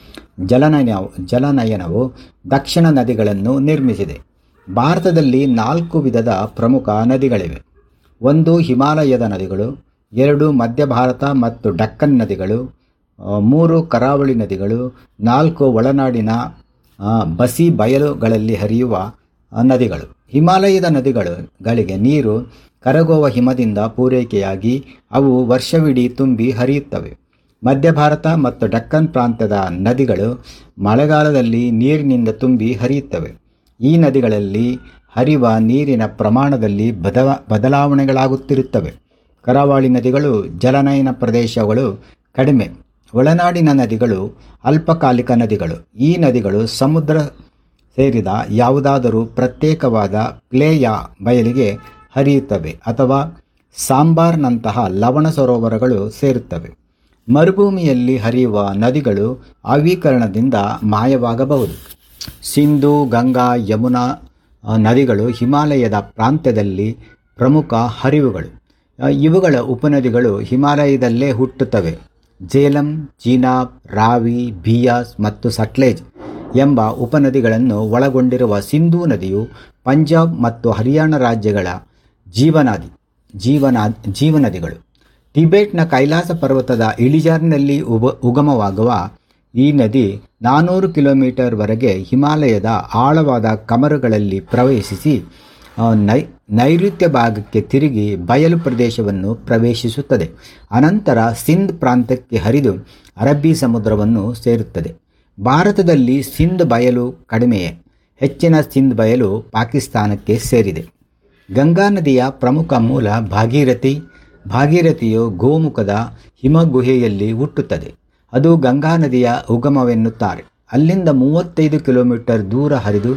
ಜಲನಯನ ಜಲನಯನವು ದಕ್ಷಿಣ ನದಿಗಳನ್ನು ನಿರ್ಮಿಸಿದೆ ಭಾರತದಲ್ಲಿ ನಾಲ್ಕು ವಿಧದ ಪ್ರಮುಖ ನದಿಗಳಿವೆ ಒಂದು ಹಿಮಾಲಯದ ನದಿಗಳು ಎರಡು ಮಧ್ಯ ಭಾರತ ಮತ್ತು ಡಕ್ಕನ್ ನದಿಗಳು ಆ, ಮೂರು ಕರಾವಳಿ ನದಿಗಳು ನಾಲ್ಕು ಒಳನಾಡಿನ ಆ, ಬಸಿ ಬಯಲುಗಳಲ್ಲಿ ಹರಿಯುವ ಆ, ನದಿಗಳು ಹಿಮಾಲಯದ ನದಿಗಳು ಗಳಿಗೆ ನೀರು ಕರಗುವ ಹಿಮದಿಂದ ಪೂರೈಕೆಯಾಗಿ ಅವು ವರ್ಷವಿಡೀ ತುಂಬಿ ಹರಿಯುತ್ತವೆ ಮಧ್ಯ ಭಾರತ ಮತ್ತು ಡಕ್ಕನ್ ಪ್ರಾಂತ್ಯದ ನದಿಗಳು ಮಳೆಗಾಲದಲ್ಲಿ ನೀರಿನಿಂದ ತುಂಬಿ ಹರಿಯುತ್ತವೆ ಈ ನದಿಗಳಲ್ಲಿ ಹರಿಯುವ ನೀರಿನ ಪ್ರಮಾಣದಲ್ಲಿ ಬದ ಬದಲಾವಣೆಗಳಾಗುತ್ತಿರುತ್ತವೆ ಕರಾವಳಿ ನದಿಗಳು ಜಲನಯನ ಪ್ರದೇಶಗಳು ಕಡಿಮೆ ಒಳನಾಡಿನ ನದಿಗಳು ಅಲ್ಪಕಾಲಿಕ ನದಿಗಳು ಈ ನದಿಗಳು ಸಮುದ್ರ ಸೇರಿದ ಯಾವುದಾದರೂ ಪ್ರತ್ಯೇಕವಾದ ಪ್ಲೇಯ ಬಯಲಿಗೆ ಹರಿಯುತ್ತವೆ ಅಥವಾ ಸಾಂಬಾರ್ನಂತಹ ಲವಣ ಸರೋವರಗಳು ಸೇರುತ್ತವೆ ಮರುಭೂಮಿಯಲ್ಲಿ ಹರಿಯುವ ನದಿಗಳು ಆವೀಕರಣದಿಂದ ಮಾಯವಾಗಬಹುದು ಸಿಂಧು ಗಂಗಾ ಯಮುನಾ ಆ, ನದಿಗಳು ಹಿಮಾಲಯದ ಪ್ರಾಂತ್ಯದಲ್ಲಿ ಪ್ರಮುಖ ಹರಿವುಗಳು ಆ, ಇವುಗಳ ಉಪನದಿಗಳು ಹಿಮಾಲಯದಲ್ಲೇ ಹುಟ್ಟುತ್ತವೆ ಜೇಲಂ ಚೀನಾಬ್ ರಾವಿ ಬಿಯಾಸ್ ಮತ್ತು ಸಟ್ಲೇಜ್ ಎಂಬ ಉಪನದಿಗಳನ್ನು ಒಳಗೊಂಡಿರುವ ಸಿಂಧೂ ನದಿಯು ಪಂಜಾಬ್ ಮತ್ತು ಹರಿಯಾಣ ರಾಜ್ಯಗಳ ಜೀವನಾದಿ ಜೀವನ ಜೀವನದಿಗಳು ಟಿಬೆಟ್ನ ಕೈಲಾಸ ಪರ್ವತದ ಇಳಿಜಾರಿನಲ್ಲಿ ಉಬ ಉಗಮವಾಗುವ ಈ ನದಿ ನಾನೂರು ಕಿಲೋಮೀಟರ್ವರೆಗೆ ಹಿಮಾಲಯದ ಆಳವಾದ ಕಮರುಗಳಲ್ಲಿ ಪ್ರವೇಶಿಸಿ ಆ, ನೈ ನೈಋತ್ಯ ಭಾಗಕ್ಕೆ ತಿರುಗಿ ಬಯಲು ಪ್ರದೇಶವನ್ನು ಪ್ರವೇಶಿಸುತ್ತದೆ ಅನಂತರ ಸಿಂಧ್ ಪ್ರಾಂತ್ಯಕ್ಕೆ ಹರಿದು ಅರಬ್ಬಿ ಸಮುದ್ರವನ್ನು ಸೇರುತ್ತದೆ ಭಾರತದಲ್ಲಿ ಸಿಂಧ್ ಬಯಲು ಕಡಿಮೆಯೇ ಹೆಚ್ಚಿನ ಸಿಂಧ್ ಬಯಲು ಪಾಕಿಸ್ತಾನಕ್ಕೆ ಸೇರಿದೆ ಗಂಗಾ ನದಿಯ ಪ್ರಮುಖ ಮೂಲ ಭಾಗೀರಥಿ ಭಾಗೀರಥಿಯು ಗೋಮುಖದ ಹಿಮಗುಹೆಯಲ್ಲಿ ಹುಟ್ಟುತ್ತದೆ ಅದು ಗಂಗಾ ನದಿಯ ಉಗಮವೆನ್ನುತ್ತಾರೆ ಅಲ್ಲಿಂದ ಮೂವತ್ತೈದು ಕಿಲೋಮೀಟರ್ ದೂರ ಹರಿದು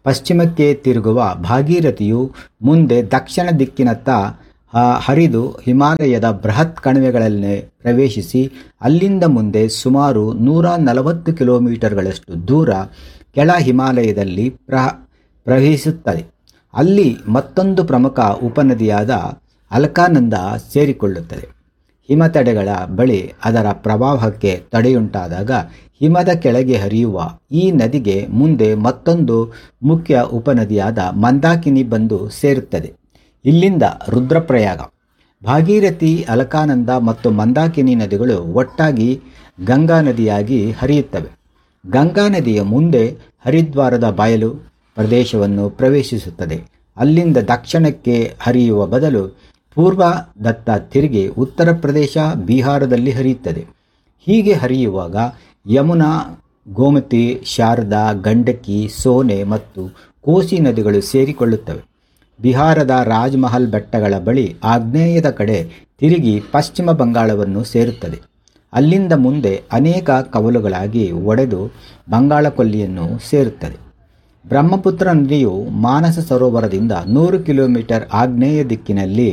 ಪಶ್ಚಿಮಕ್ಕೆ ತಿರುಗುವ ಭಾಗೀರಥಿಯು ಮುಂದೆ ದಕ್ಷಿಣ ದಿಕ್ಕಿನತ್ತ ಆ, ಹರಿದು ಹಿಮಾಲಯದ ಬೃಹತ್ ಕಣಿವೆಗಳಲ್ಲಿ ಪ್ರವೇಶಿಸಿ ಅಲ್ಲಿಂದ ಮುಂದೆ ಸುಮಾರು ನೂರ ನಲವತ್ತು ಕಿಲೋಮೀಟರ್ಗಳಷ್ಟು ದೂರ ಕೆಳ ಹಿಮಾಲಯದಲ್ಲಿ ಪ್ರ ಪ್ರವಹಿಸುತ್ತದೆ ಅಲ್ಲಿ ಮತ್ತೊಂದು ಪ್ರಮುಖ ಉಪನದಿಯಾದ ಅಲ್ಕಾನಂದ ಸೇರಿಕೊಳ್ಳುತ್ತದೆ ಹಿಮತಡೆಗಳ ಬಳಿ ಅದರ ಪ್ರವಾಹಕ್ಕೆ ತಡೆಯುಂಟಾದಾಗ ಹಿಮದ ಕೆಳಗೆ ಹರಿಯುವ ಈ ನದಿಗೆ ಮುಂದೆ ಮತ್ತೊಂದು ಮುಖ್ಯ ಉಪನದಿಯಾದ ಮಂದಾಕಿನಿ ಬಂದು ಸೇರುತ್ತದೆ ಇಲ್ಲಿಂದ ರುದ್ರಪ್ರಯಾಗ ಭಾಗೀರಥಿ ಅಲಕಾನಂದ ಮತ್ತು ಮಂದಾಕಿನಿ ನದಿಗಳು ಒಟ್ಟಾಗಿ ಗಂಗಾ ನದಿಯಾಗಿ ಹರಿಯುತ್ತವೆ ಗಂಗಾ ನದಿಯ ಮುಂದೆ ಹರಿದ್ವಾರದ ಬಯಲು ಪ್ರದೇಶವನ್ನು ಪ್ರವೇಶಿಸುತ್ತದೆ ಅಲ್ಲಿಂದ ದಕ್ಷಿಣಕ್ಕೆ ಹರಿಯುವ ಬದಲು ಪೂರ್ವದತ್ತ ತಿರುಗಿ ಉತ್ತರ ಪ್ರದೇಶ ಬಿಹಾರದಲ್ಲಿ ಹರಿಯುತ್ತದೆ ಹೀಗೆ ಹರಿಯುವಾಗ ಯಮುನಾ ಗೋಮತಿ ಶಾರದಾ ಗಂಡಕಿ ಸೋನೆ ಮತ್ತು ಕೋಸಿ ನದಿಗಳು ಸೇರಿಕೊಳ್ಳುತ್ತವೆ ಬಿಹಾರದ ರಾಜ್ಮಹಲ್ ಬೆಟ್ಟಗಳ ಬಳಿ ಆಗ್ನೇಯದ ಕಡೆ ತಿರುಗಿ ಪಶ್ಚಿಮ ಬಂಗಾಳವನ್ನು ಸೇರುತ್ತದೆ ಅಲ್ಲಿಂದ ಮುಂದೆ ಅನೇಕ ಕವಲುಗಳಾಗಿ ಒಡೆದು ಬಂಗಾಳ ಕೊಲ್ಲಿಯನ್ನು ಸೇರುತ್ತದೆ ಬ್ರಹ್ಮಪುತ್ರ ನದಿಯು ಮಾನಸ ಸರೋವರದಿಂದ ನೂರು ಕಿಲೋಮೀಟರ್ ಆಗ್ನೇಯ ದಿಕ್ಕಿನಲ್ಲಿ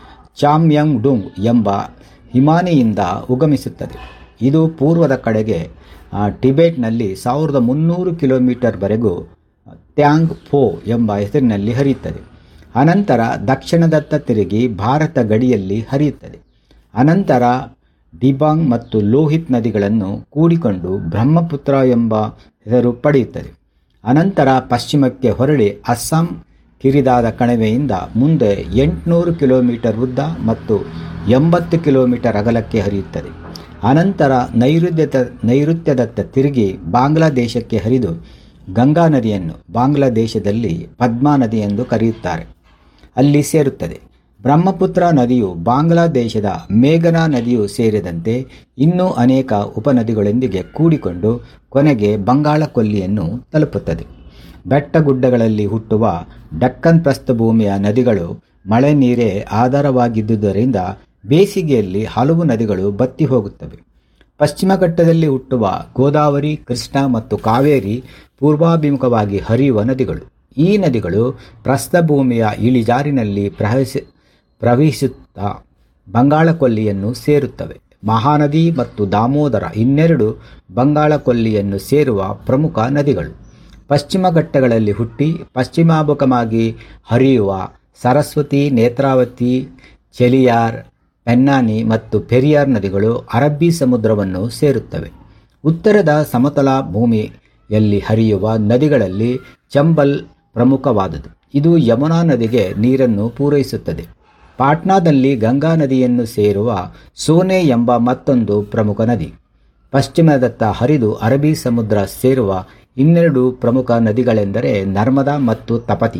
ಚಾಮ್ಯಂಗ್ ಡುಂಗ್ ಎಂಬ ಹಿಮಾನಿಯಿಂದ ಉಗಮಿಸುತ್ತದೆ ಇದು ಪೂರ್ವದ ಕಡೆಗೆ ಆ, ಟಿಬೆಟ್ನಲ್ಲಿ ಸಾವಿರದ ಮುನ್ನೂರು ಕಿಲೋಮೀಟರ್ವರೆಗೂ ಟ್ಯಾಂಗ್ ಫೋ ಎಂಬ ಹೆಸರಿನಲ್ಲಿ ಹರಿಯುತ್ತದೆ ಅನಂತರ ದಕ್ಷಿಣದತ್ತ ತಿರುಗಿ ಭಾರತ ಗಡಿಯಲ್ಲಿ ಹರಿಯುತ್ತದೆ ಅನಂತರ ಡಿಬಾಂಗ್ ಮತ್ತು ಲೋಹಿತ್ ನದಿಗಳನ್ನು ಕೂಡಿಕೊಂಡು ಬ್ರಹ್ಮಪುತ್ರ ಎಂಬ ಹೆಸರು ಪಡೆಯುತ್ತದೆ ಅನಂತರ ಪಶ್ಚಿಮಕ್ಕೆ ಹೊರಳಿ ಅಸ್ಸಾಂ ಕಿರಿದಾದ ಕಣಿವೆಯಿಂದ ಮುಂದೆ ಎಂಟುನೂರು ಕಿಲೋಮೀಟರ್ ಉದ್ದ ಮತ್ತು ಎಂಬತ್ತು ಕಿಲೋಮೀಟರ್ ಅಗಲಕ್ಕೆ ಹರಿಯುತ್ತದೆ ಅನಂತರ ನೈಋತ್ಯದ ನೈಋತ್ಯದತ್ತ ತಿರುಗಿ ಬಾಂಗ್ಲಾದೇಶಕ್ಕೆ ಹರಿದು ಗಂಗಾ ನದಿಯನ್ನು ಬಾಂಗ್ಲಾದೇಶದಲ್ಲಿ ಪದ್ಮಾ ನದಿ ಎಂದು ಕರೆಯುತ್ತಾರೆ ಅಲ್ಲಿ ಸೇರುತ್ತದೆ ಬ್ರಹ್ಮಪುತ್ರ ನದಿಯು ಬಾಂಗ್ಲಾದೇಶದ ಮೇಘನಾ ನದಿಯು ಸೇರಿದಂತೆ ಇನ್ನೂ ಅನೇಕ ಉಪನದಿಗಳೊಂದಿಗೆ ಕೂಡಿಕೊಂಡು ಕೊನೆಗೆ ಬಂಗಾಳ ಕೊಲ್ಲಿಯನ್ನು ತಲುಪುತ್ತದೆ ಬೆಟ್ಟಗುಡ್ಡಗಳಲ್ಲಿ ಹುಟ್ಟುವ ಡಕ್ಕನ್ ಪ್ರಸ್ಥಭೂಮಿಯ ನದಿಗಳು ಮಳೆ ನೀರೇ ಆಧಾರವಾಗಿದ್ದುದರಿಂದ ಬೇಸಿಗೆಯಲ್ಲಿ ಹಲವು ನದಿಗಳು ಬತ್ತಿ ಹೋಗುತ್ತವೆ ಪಶ್ಚಿಮ ಘಟ್ಟದಲ್ಲಿ ಹುಟ್ಟುವ ಗೋದಾವರಿ ಕೃಷ್ಣ ಮತ್ತು ಕಾವೇರಿ ಪೂರ್ವಾಭಿಮುಖವಾಗಿ ಹರಿಯುವ ನದಿಗಳು ಈ ನದಿಗಳು ಪ್ರಸ್ಥಭೂಮಿಯ ಇಳಿಜಾರಿನಲ್ಲಿ ಪ್ರವಹಿಸಿ ಪ್ರವಹಿಸುತ್ತಾ ಬಂಗಾಳ ಕೊಲ್ಲಿಯನ್ನು ಸೇರುತ್ತವೆ ಮಹಾನದಿ ಮತ್ತು ದಾಮೋದರ ಇನ್ನೆರಡು ಬಂಗಾಳ ಕೊಲ್ಲಿಯನ್ನು ಸೇರುವ ಪ್ರಮುಖ ನದಿಗಳು ಪಶ್ಚಿಮ ಘಟ್ಟಗಳಲ್ಲಿ ಹುಟ್ಟಿ ಪಶ್ಚಿಮಾಭಿಮುಖವಾಗಿ ಹರಿಯುವ ಸರಸ್ವತಿ ನೇತ್ರಾವತಿ ಚೆಲಿಯಾರ್ ಪೆನ್ನಾನಿ ಮತ್ತು ಪೆರಿಯಾರ್ ನದಿಗಳು ಅರಬ್ಬಿ ಸಮುದ್ರವನ್ನು ಸೇರುತ್ತವೆ ಉತ್ತರದ ಸಮತಲ ಭೂಮಿಯಲ್ಲಿ ಹರಿಯುವ ನದಿಗಳಲ್ಲಿ ಚಂಬಲ್ ಪ್ರಮುಖವಾದುದು ಇದು ಯಮುನಾ ನದಿಗೆ ನೀರನ್ನು ಪೂರೈಸುತ್ತದೆ ಪಾಟ್ನಾದಲ್ಲಿ ಗಂಗಾ ನದಿಯನ್ನು ಸೇರುವ ಸೋನೆ ಎಂಬ ಮತ್ತೊಂದು ಪ್ರಮುಖ ನದಿ ಪಶ್ಚಿಮದತ್ತ ಹರಿದು ಅರಬ್ಬಿ ಸಮುದ್ರ ಸೇರುವ ಇನ್ನೆರಡು ಪ್ರಮುಖ ನದಿಗಳೆಂದರೆ ನರ್ಮದಾ ಮತ್ತು ತಪತಿ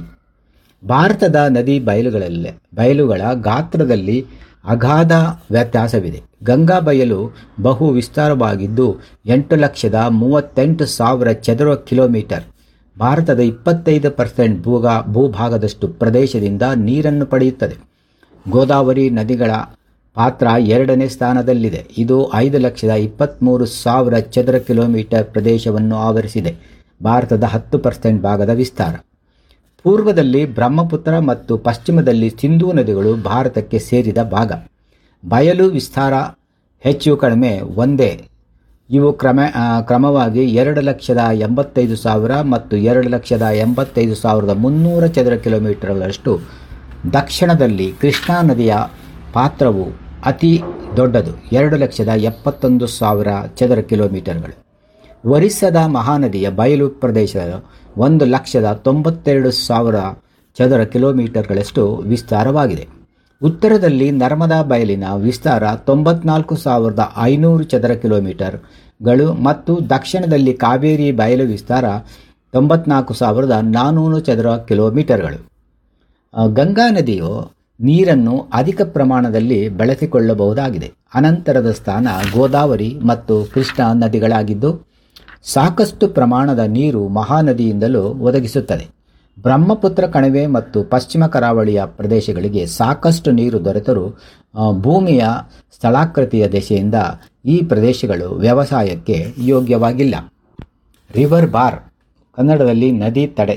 ಭಾರತದ ನದಿ ಬಯಲುಗಳಲ್ಲಿ ಬಯಲುಗಳ ಗಾತ್ರದಲ್ಲಿ ಅಗಾಧ ವ್ಯತ್ಯಾಸವಿದೆ ಗಂಗಾ ಬಯಲು ಬಹು ವಿಸ್ತಾರವಾಗಿದ್ದು ಎಂಟು ಲಕ್ಷದ ಮೂವತ್ತೆಂಟು ಸಾವಿರ ಚದುರ ಕಿಲೋಮೀಟರ್ ಭಾರತದ ಇಪ್ಪತ್ತೈದು ಪರ್ಸೆಂಟ್ ಭೂಗ ಭೂಭಾಗದಷ್ಟು ಪ್ರದೇಶದಿಂದ ನೀರನ್ನು ಪಡೆಯುತ್ತದೆ ಗೋದಾವರಿ ನದಿಗಳ ಪಾತ್ರ ಎರಡನೇ ಸ್ಥಾನದಲ್ಲಿದೆ ಇದು ಐದು ಲಕ್ಷದ ಇಪ್ಪತ್ತ್ಮೂರು ಸಾವಿರ ಚದರ ಕಿಲೋಮೀಟರ್ ಪ್ರದೇಶವನ್ನು ಆವರಿಸಿದೆ ಭಾರತದ ಹತ್ತು ಪರ್ಸೆಂಟ್ ಭಾಗದ ವಿಸ್ತಾರ ಪೂರ್ವದಲ್ಲಿ ಬ್ರಹ್ಮಪುತ್ರ ಮತ್ತು ಪಶ್ಚಿಮದಲ್ಲಿ ಸಿಂಧೂ ನದಿಗಳು ಭಾರತಕ್ಕೆ ಸೇರಿದ ಭಾಗ ಬಯಲು ವಿಸ್ತಾರ ಹೆಚ್ಚು ಕಡಿಮೆ ಒಂದೇ ಇವು ಕ್ರಮ ಆ, ಕ್ರಮವಾಗಿ ಎರಡು ಲಕ್ಷದ ಎಂಬತ್ತೈದು ಸಾವಿರ ಮತ್ತು ಎರಡು ಲಕ್ಷದ ಎಂಬತ್ತೈದು ಸಾವಿರದ ಮುನ್ನೂರ ಚದರ ಕಿಲೋಮೀಟರ್ಗಳಷ್ಟು ದಕ್ಷಿಣದಲ್ಲಿ ಕೃಷ್ಣಾ ನದಿಯ ಪಾತ್ರವು ಅತಿ ದೊಡ್ಡದು ಎರಡು ಲಕ್ಷದ ಎಪ್ಪತ್ತೊಂದು ಸಾವಿರ ಚದರ ಕಿಲೋಮೀಟರ್ಗಳು ಒರಿಸ್ಸಾದ ಮಹಾನದಿಯ ಬಯಲು ಪ್ರದೇಶದ ಒಂದು ಲಕ್ಷದ ತೊಂಬತ್ತೆರಡು ಸಾವಿರ ಚದರ ಕಿಲೋಮೀಟರ್ಗಳಷ್ಟು ವಿಸ್ತಾರವಾಗಿದೆ ಉತ್ತರದಲ್ಲಿ ನರ್ಮದಾ ಬಯಲಿನ ವಿಸ್ತಾರ ತೊಂಬತ್ನಾಲ್ಕು ಸಾವಿರದ ಐನೂರು ಚದರ ಕಿಲೋಮೀಟರ್ಗಳು ಮತ್ತು ದಕ್ಷಿಣದಲ್ಲಿ ಕಾವೇರಿ ಬಯಲು ವಿಸ್ತಾರ ತೊಂಬತ್ನಾಲ್ಕು ಸಾವಿರದ ನಾನ್ನೂರು ಚದರ ಕಿಲೋಮೀಟರ್ಗಳು ಆ, ಗಂಗಾ ನದಿಯು ನೀರನ್ನು ಅಧಿಕ ಪ್ರಮಾಣದಲ್ಲಿ ಬಳಸಿಕೊಳ್ಳಬಹುದಾಗಿದೆ ಅನಂತರದ ಸ್ಥಾನ ಗೋದಾವರಿ ಮತ್ತು ಕೃಷ್ಣಾ ನದಿಗಳಾಗಿದ್ದು ಸಾಕಷ್ಟು ಪ್ರಮಾಣದ ನೀರು ಮಹಾನದಿಯಿಂದಲೂ ಒದಗಿಸುತ್ತದೆ ಬ್ರಹ್ಮಪುತ್ರ ಕಣಿವೆ ಮತ್ತು ಪಶ್ಚಿಮ ಕರಾವಳಿಯ ಪ್ರದೇಶಗಳಿಗೆ ಸಾಕಷ್ಟು ನೀರು ದೊರೆತರೂ ಆ, ಭೂಮಿಯ ಸ್ಥಳಾಕೃತಿಯ ದೆಸೆಯಿಂದ ಈ ಪ್ರದೇಶಗಳು ವ್ಯವಸಾಯಕ್ಕೆ ಯೋಗ್ಯವಾಗಿಲ್ಲ ರಿವರ್ ಬಾರ್ ಕನ್ನಡದಲ್ಲಿ ನದಿ ತಡೆ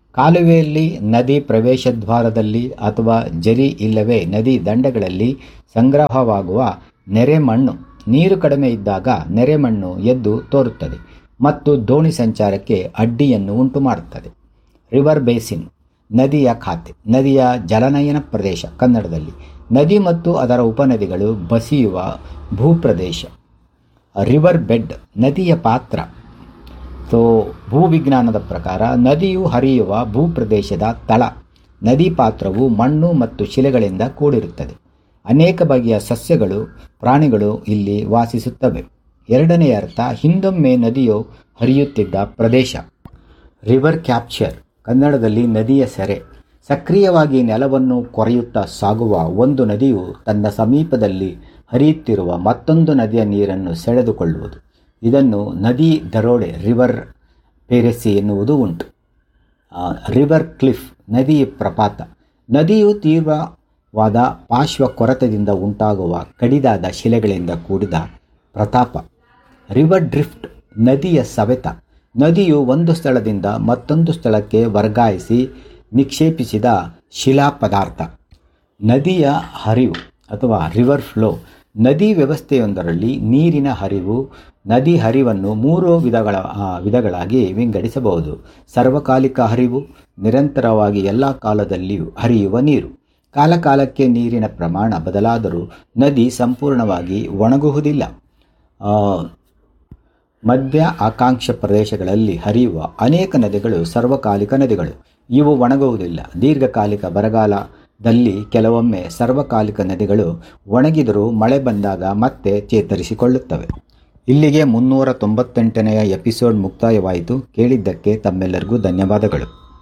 ಕಾಲುವೆಯಲ್ಲಿ ನದಿ ಪ್ರವೇಶದ್ವಾರದಲ್ಲಿ ಅಥವಾ ಜರಿ ಇಲ್ಲವೇ ನದಿ ದಂಡೆಗಳಲ್ಲಿ ಸಂಗ್ರಹವಾಗುವ ನೆರೆಮಣ್ಣು ನೀರು ಕಡಿಮೆ ಇದ್ದಾಗ ನೆರೆಮಣ್ಣು ಎದ್ದು ತೋರುತ್ತದೆ ಮತ್ತು ದೋಣಿ ಸಂಚಾರಕ್ಕೆ ಅಡ್ಡಿಯನ್ನು ಉಂಟು ಮಾಡುತ್ತದೆ ರಿವರ್ ಬೇಸಿನ್ ನದಿಯ ಖಾತೆ ನದಿಯ ಜಲನಯನ ಪ್ರದೇಶ ಕನ್ನಡದಲ್ಲಿ ನದಿ ಮತ್ತು ಅದರ ಉಪನದಿಗಳು ಬಸಿಯುವ ಭೂಪ್ರದೇಶ ರಿವರ್ ಬೆಡ್ ನದಿಯ ಪಾತ್ರ ಸೊ ಭೂವಿಜ್ಞಾನದ ಪ್ರಕಾರ ನದಿಯು ಹರಿಯುವ ಭೂಪ್ರದೇಶದ ತಳ ನದಿ ಪಾತ್ರವು ಮಣ್ಣು ಮತ್ತು ಶಿಲೆಗಳಿಂದ ಕೂಡಿರುತ್ತದೆ ಅನೇಕ ಬಗೆಯ ಸಸ್ಯಗಳು ಪ್ರಾಣಿಗಳು ಇಲ್ಲಿ ವಾಸಿಸುತ್ತವೆ ಎರಡನೆಯ ಅರ್ಥ ಹಿಂದೊಮ್ಮೆ ನದಿಯು ಹರಿಯುತ್ತಿದ್ದ ಪ್ರದೇಶ ರಿವರ್ ಕ್ಯಾಪ್ಚರ್ ಕನ್ನಡದಲ್ಲಿ ನದಿಯ ಸೆರೆ ಸಕ್ರಿಯವಾಗಿ ನೆಲವನ್ನು ಕೊರೆಯುತ್ತಾ ಸಾಗುವ ಒಂದು ನದಿಯು ತನ್ನ ಸಮೀಪದಲ್ಲಿ ಹರಿಯುತ್ತಿರುವ ಮತ್ತೊಂದು ನದಿಯ ನೀರನ್ನು ಸೆಳೆದುಕೊಳ್ಳುವುದು ಇದನ್ನು ನದಿ ದರೋಡೆ ರಿವರ್ ಪೇರೆಸಿ ಎನ್ನುವುದು ಉಂಟು ಆ, ರಿವರ್ ಕ್ಲಿಫ್ ನದಿ ಪ್ರಪಾತ ನದಿಯು ತೀವ್ರವಾದ ಪಾರ್ಶ್ವ ಕೊರತೆಯಿಂದ ಉಂಟಾಗುವ ಕಡಿದಾದ ಶಿಲೆಗಳಿಂದ ಕೂಡಿದ ಪ್ರತಾಪ ರಿವರ್ ಡ್ರಿಫ್ಟ್ ನದಿಯ ಸವೆತ ನದಿಯು ಒಂದು ಸ್ಥಳದಿಂದ ಮತ್ತೊಂದು ಸ್ಥಳಕ್ಕೆ ವರ್ಗಾಯಿಸಿ ನಿಕ್ಷೇಪಿಸಿದ ಶಿಲಾ ಪದಾರ್ಥ ನದಿಯ ಹರಿವು ಅಥವಾ ರಿವರ್ ಫ್ಲೋ ನದಿ ವ್ಯವಸ್ಥೆಯೊಂದರಲ್ಲಿ ನೀರಿನ ಹರಿವು ನದಿ ಹರಿವನ್ನು ಮೂರು ವಿಧಗಳ ಆ, ವಿಧಗಳಾಗಿ ವಿಂಗಡಿಸಬಹುದು ಸರ್ವಕಾಲಿಕ ಹರಿವು ನಿರಂತರವಾಗಿ ಎಲ್ಲ ಕಾಲದಲ್ಲಿಯೂ ಹರಿಯುವ ನೀರು ಕಾಲಕಾಲಕ್ಕೆ ನೀರಿನ ಪ್ರಮಾಣ ಬದಲಾದರೂ ನದಿ ಸಂಪೂರ್ಣವಾಗಿ ಒಣಗುವುದಿಲ್ಲ ಆ, ಮಧ್ಯ ಆಕಾಂಕ್ಷ ಪ್ರದೇಶಗಳಲ್ಲಿ ಹರಿಯುವ ಅನೇಕ ನದಿಗಳು ಸರ್ವಕಾಲಿಕ ನದಿಗಳು ಇವು ಒಣಗುವುದಿಲ್ಲ ದೀರ್ಘಕಾಲಿಕ ಬರಗಾಲದಲ್ಲಿ ಕೆಲವೊಮ್ಮೆ ಸರ್ವಕಾಲಿಕ ನದಿಗಳು ಒಣಗಿದರೂ ಮಳೆ ಬಂದಾಗ ಮತ್ತೆ ಚೇತರಿಸಿಕೊಳ್ಳುತ್ತವೆ ಇಲ್ಲಿಗೆ ಮುನ್ನೂರ ತೊಂಬತ್ತೆಂಟನೆಯ ಎಪಿಸೋಡ್ ಮುಕ್ತಾಯವಾಯಿತು ಕೇಳಿದ್ದಕ್ಕೆ ತಮ್ಮೆಲ್ಲರಿಗೂ ಧನ್ಯವಾದಗಳು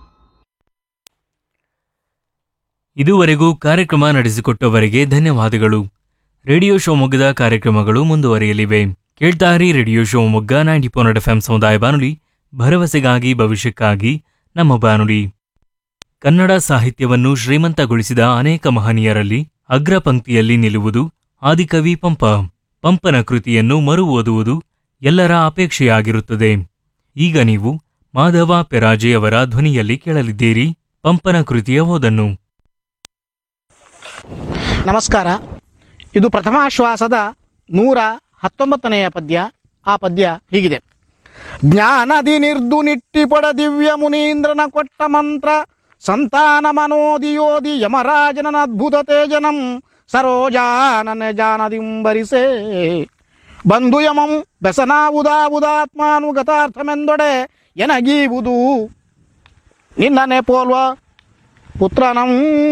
ಇದುವರೆಗೂ ಕಾರ್ಯಕ್ರಮ ನಡೆಸಿಕೊಟ್ಟವರಿಗೆ ಧನ್ಯವಾದಗಳು ರೇಡಿಯೋ ಶಿವಮೊಗ್ಗದ ಕಾರ್ಯಕ್ರಮಗಳು ಮುಂದುವರಿಯಲಿವೆ ಕೇಳ್ತಾರಿ radio Shivamogga ninety point F ಸಮುದಾಯ ಬಾನುಲಿ ಭರವಸೆಗಾಗಿ ಭವಿಷ್ಯಕ್ಕಾಗಿ ನಮ್ಮ ಬಾನುಲಿ ಕನ್ನಡ ಸಾಹಿತ್ಯವನ್ನು ಶ್ರೀಮಂತಗೊಳಿಸಿದ ಅನೇಕ ಮಹನೀಯರಲ್ಲಿ ಅಗ್ರ ಪಂಕ್ತಿಯಲ್ಲಿ ನಿಲ್ಲುವುದು ಆದಿಕವಿ ಪಂಪ ಪಂಪನ ಕೃತಿಯನ್ನು ಮರು ಓದುವುದು ಎಲ್ಲರ ಅಪೇಕ್ಷೆಯಾಗಿರುತ್ತದೆ ಈಗ ನೀವು ಮಾಧವ ಪೆರಾಜೆಯವರ ಧ್ವನಿಯಲ್ಲಿ ಕೇಳಲಿದ್ದೀರಿ ಪಂಪನ ಕೃತಿಯ ಓದನ್ನು ನಮಸ್ಕಾರ ಇದು ಪ್ರಥಮಾಶ್ವಾಸದ ನೂರ ಹತ್ತೊಂಬತ್ತನೆಯ ಪದ್ಯ ಆ ಪದ್ಯ ಹೀಗಿದೆ ಜ್ಞಾನದಿ ನಿರ್ದು ನಿಟ್ಟಿಪೊಡ ದಿವ್ಯ ಮುನೀಂದ್ರನ ಕೊಟ್ಟ ಮಂತ್ರ ಸಂತಾನ ಮನೋದಿಯೋದಿ ಯಮರಾಜನನ ಅದ್ಭುತ ತೇಜನಂ ಸರೋಜಾನನ ಜಾನದಿಂಬರಿಸೆ ಬಂಧು ಯಮಂ ಬೆಸನಾವುದಾವುದಾತ್ಮಾನುಗತಾರ್ಥಮೆಂದೊಡೆ ಎನಗೀವುದು ನಿನ್ನನೆ ಪೋಲ್ವ ಪುತ್ರನಂ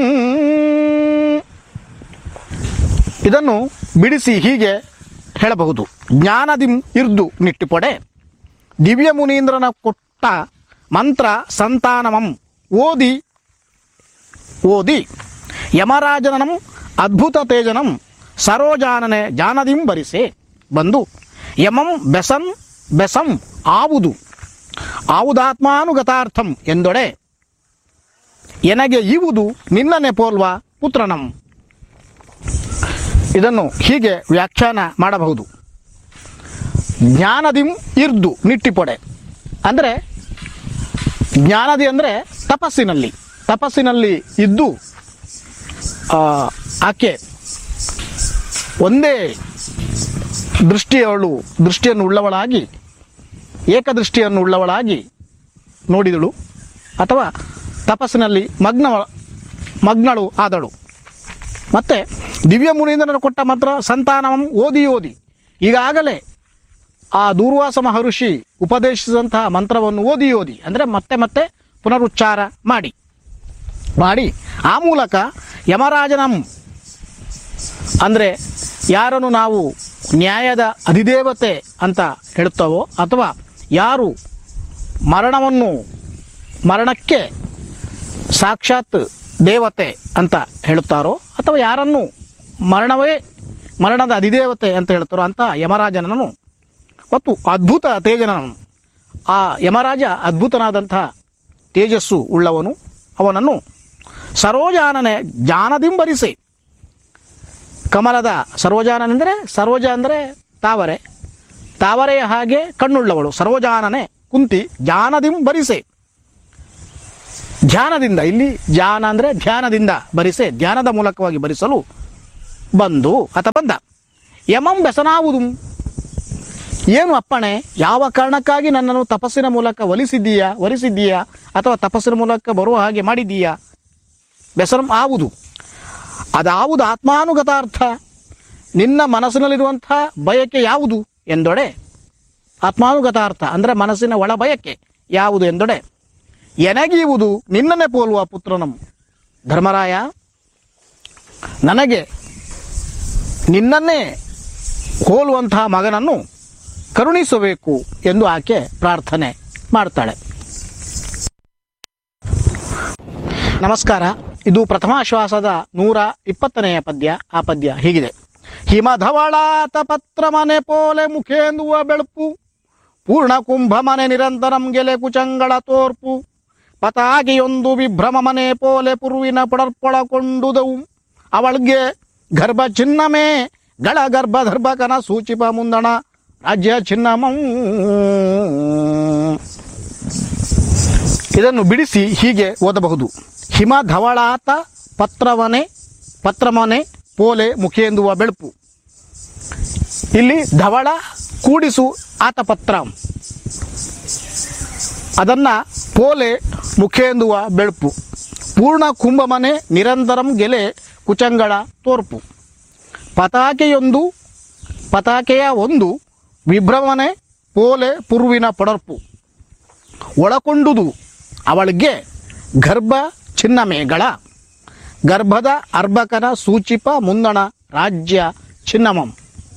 ಇದನ್ನು ಬಿಡಿಸಿ ಹೀಗೆ ಹೇಳಬಹುದು ಜ್ಞಾನದಿಂ ಇರ್ದು ನಿಟ್ಟಿಪೊಡೆ ದಿವ್ಯ ಮುನೀಂದ್ರನ ಕೊಟ್ಟ ಮಂತ್ರ ಸಂತಾನಮಂ ಓದಿ ಓದಿ ಯಮರಾಜನಂ ಅದ್ಭುತ ತೇಜನಂ ಸರೋಜಾನನೆ ಜಾನದಿಂ ಬರಿಸೆ ಬಂದು ಯಮಂ ಬೆಸನ್ ಬೆಸಂ ಆವುದು ಆವುದಾತ್ಮಾನುಗತಾರ್ಥಂ ಎಂದೊಡೆ ಎನಗೆ ಇವುದು ನಿನ್ನನೆ ಪೋಲ್ವ ಪುತ್ರನಂ ಇದನ್ನು ಹೀಗೆ ವ್ಯಾಖ್ಯಾನ ಮಾಡಬಹುದು ಜ್ಞಾನದಿಂ ಇರ್ದು ನಿಟ್ಟಿಪೊಡೆ ಅಂದರೆ ಜ್ಞಾನದಿ ಅಂದರೆ ತಪಸ್ಸಿನಲ್ಲಿ ತಪಸ್ಸಿನಲ್ಲಿ ಇದ್ದು ಆ, ಆಕೆ ಒಂದೇ ದೃಷ್ಟಿಯವಳು ದೃಷ್ಟಿಯನ್ನು ಉಳ್ಳವಳಾಗಿ ಏಕದೃಷ್ಟಿಯನ್ನು ಉಳ್ಳವಳಾಗಿ ನೋಡಿದಳು ಅಥವಾ ತಪಸ್ಸಿನಲ್ಲಿ ಮಗ್ನ ಮಗ್ನಳು ಆದಳು ಮತ್ತೆ ದಿವ್ಯ ಮುನೀಂದ್ರನು ಕೊಟ್ಟ ಮಂತ್ರ ಸಂತಾನಂ ಓದಿ ಓದಿ ಈಗಾಗಲೇ ಆ ದೂರ್ವಾಸ ಮಹರ್ಷಿ ಉಪದೇಶಿಸಿದಂತಹ ಮಂತ್ರವನ್ನು ಓದಿ ಓದಿ ಅಂದರೆ ಮತ್ತೆ ಮತ್ತೆ ಪುನರುಚ್ಚಾರ ಮಾಡಿ ಮಾಡಿ ಆ ಮೂಲಕ ಯಮರಾಜನಂ ಅಂದರೆ ಯಾರನ್ನು ನಾವು ನ್ಯಾಯದ ಅಧಿದೇವತೆ ಅಂತ ಹೇಳುತ್ತವೋ ಅಥವಾ ಯಾರು ಮರಣವನ್ನು ಮರಣಕ್ಕೆ ಸಾಕ್ಷಾತ್ ದೇವತೆ ಅಂತ ಹೇಳುತ್ತಾರೋ ಅಥವಾ ಯಾರನ್ನು ಮರಣವೇ ಮರಣದ ಅಧಿದೇವತೆ ಅಂತ ಹೇಳ್ತಾರೋ ಅಂತ ಯಮರಾಜನನ್ನು ಮತ್ತು ಅದ್ಭುತ ತೇಜನನು ಆ ಯಮರಾಜ ಅದ್ಭುತನಾದಂತಹ ತೇಜಸ್ಸು ಉಳ್ಳವನು ಅವನನ್ನು ಸರೋಜಾನನೆ ಜಾನದಿಂಬರಿಸಿ ಕಮಲದ ಸರೋಜಾನನೆಂದರೆ ಸರೋಜ ಅಂದರೆ ತಾವರೆ ತಾವರೆಯ ಹಾಗೆ ಕಣ್ಣುಳ್ಳವಳು ಸರೋಜಾನನೆ ಕುಂತಿ ಜಾನದಿಂಬರಿಸೆ ಧ್ಯಾನದಿಂದ ಇಲ್ಲಿ ಧ್ಯಾನ ಅಂದರೆ ಧ್ಯಾನದಿಂದ ಭರಿಸೆ ಧ್ಯಾನದ ಮೂಲಕವಾಗಿ ಭರಿಸಲು ಬಂದು ಆತ ಬಂದ ಯಮಂ ಬೆಸನಾವುದು ಏನು ಅಪ್ಪಣೆ ಯಾವ ಕಾರಣಕ್ಕಾಗಿ ನನ್ನನ್ನು ತಪಸ್ಸಿನ ಮೂಲಕ ಒಲಿಸಿದ್ದೀಯಾ ಒಲಿಸಿದ್ದೀಯಾ ಅಥವಾ ತಪಸ್ಸಿನ ಮೂಲಕ ಬರುವ ಹಾಗೆ ಮಾಡಿದ್ದೀಯಾ ಬೆಸರಂ ಆವುದು ಅದಾವುದು ಆತ್ಮಾನುಗತ ಅರ್ಥ ನಿನ್ನ ಮನಸ್ಸಿನಲ್ಲಿರುವಂಥ ಬಯಕೆ ಯಾವುದು ಎಂದೊಡೆ ಆತ್ಮಾನುಗತ ಅರ್ಥ ಅಂದರೆ ಮನಸ್ಸಿನ ಒಳ ಬಯಕೆ ಯಾವುದು ಎಂದೊಡೆ ಎನಗೀವುದು ನಿನ್ನನ್ನೇ ಪೋಲುವ ಪುತ್ರನಂ ಧರ್ಮರಾಯ ನನಗೆ ನಿನ್ನನ್ನೇ ಹೋಲುವಂತಹ ಮಗನನ್ನು ಕರುಣಿಸಬೇಕು ಎಂದು ಆಕೆ ಪ್ರಾರ್ಥನೆ ಮಾಡ್ತಾಳೆ ನಮಸ್ಕಾರ ಇದು ಪ್ರಥಮಾಶ್ವಾಸದ ನೂರ ಇಪ್ಪತ್ತನೆಯ ಪದ್ಯ ಆ ಪದ್ಯ ಹೀಗಿದೆ ಹಿಮಧವಳಾತ ಪತ್ರ ಮನೆ ಪೋಲೆ ಮುಖೇಂದುವ ಬೆಳಪು ಪೂರ್ಣ ಕುಂಭ ಮನೆ ನಿರಂತರಂ ಗೆಲೆ ಕುಚಂಗಳ ತೋರ್ಪು ಪತಾಗಿಯೊಂದು ವಿಭ್ರಮ ಮನೆ ಪೋಲೆ ಪುರುವಿನ ಪೊಡರ್ಪೊಳಕೊಂಡುದವು ಅವಳಿಗೆ ಗರ್ಭ ಚಿನ್ನಮೇ ಗಳ ಗರ್ಭ ಧರ್ಭಕನ ಸೂಚಿಪ ಮುಂದಣ ರಾಜ್ಯ ಚಿನ್ನಮಂ ಇದನ್ನು ಬಿಡಿಸಿ ಹೀಗೆ ಓದಬಹುದು ಹಿಮ ಧವಳಾತ ಪತ್ರವನೆ ಪತ್ರಮನೆ ಪೋಲೆ ಮುಖೇಂದುವ ಬೆಳಪು ಇಲ್ಲಿ ಧವಳ ಕೂಡಿಸು ಆತ ಪತ್ರ ಅದನ್ನ ಪೋಲೆ ಮುಖೇಂದುವ ಬೆಳಪು ಪೂರ್ಣ ಕುಂಭಮನೆ ನಿರಂತರಂ ಗೆಲೆ ಕುಚಂಗಳ ತೋರ್ಪು ಪತಾಕೆಯೊಂದು ಪತಾಕೆಯ ಒಂದು ವಿಭ್ರಮನೆ ಪೋಲೆ ಪುರುವಿನ ಪೊಡರ್ಪು ಒಳಕೊಂಡುದು ಅವಳಿಗೆ ಗರ್ಭ ಚಿನ್ನಮೇಗಳ ಗರ್ಭದ ಅರ್ಭಕನ ಸೂಚಿಪ ಮುಂದಣ ರಾಜ್ಯ ಚಿನ್ನಮಂ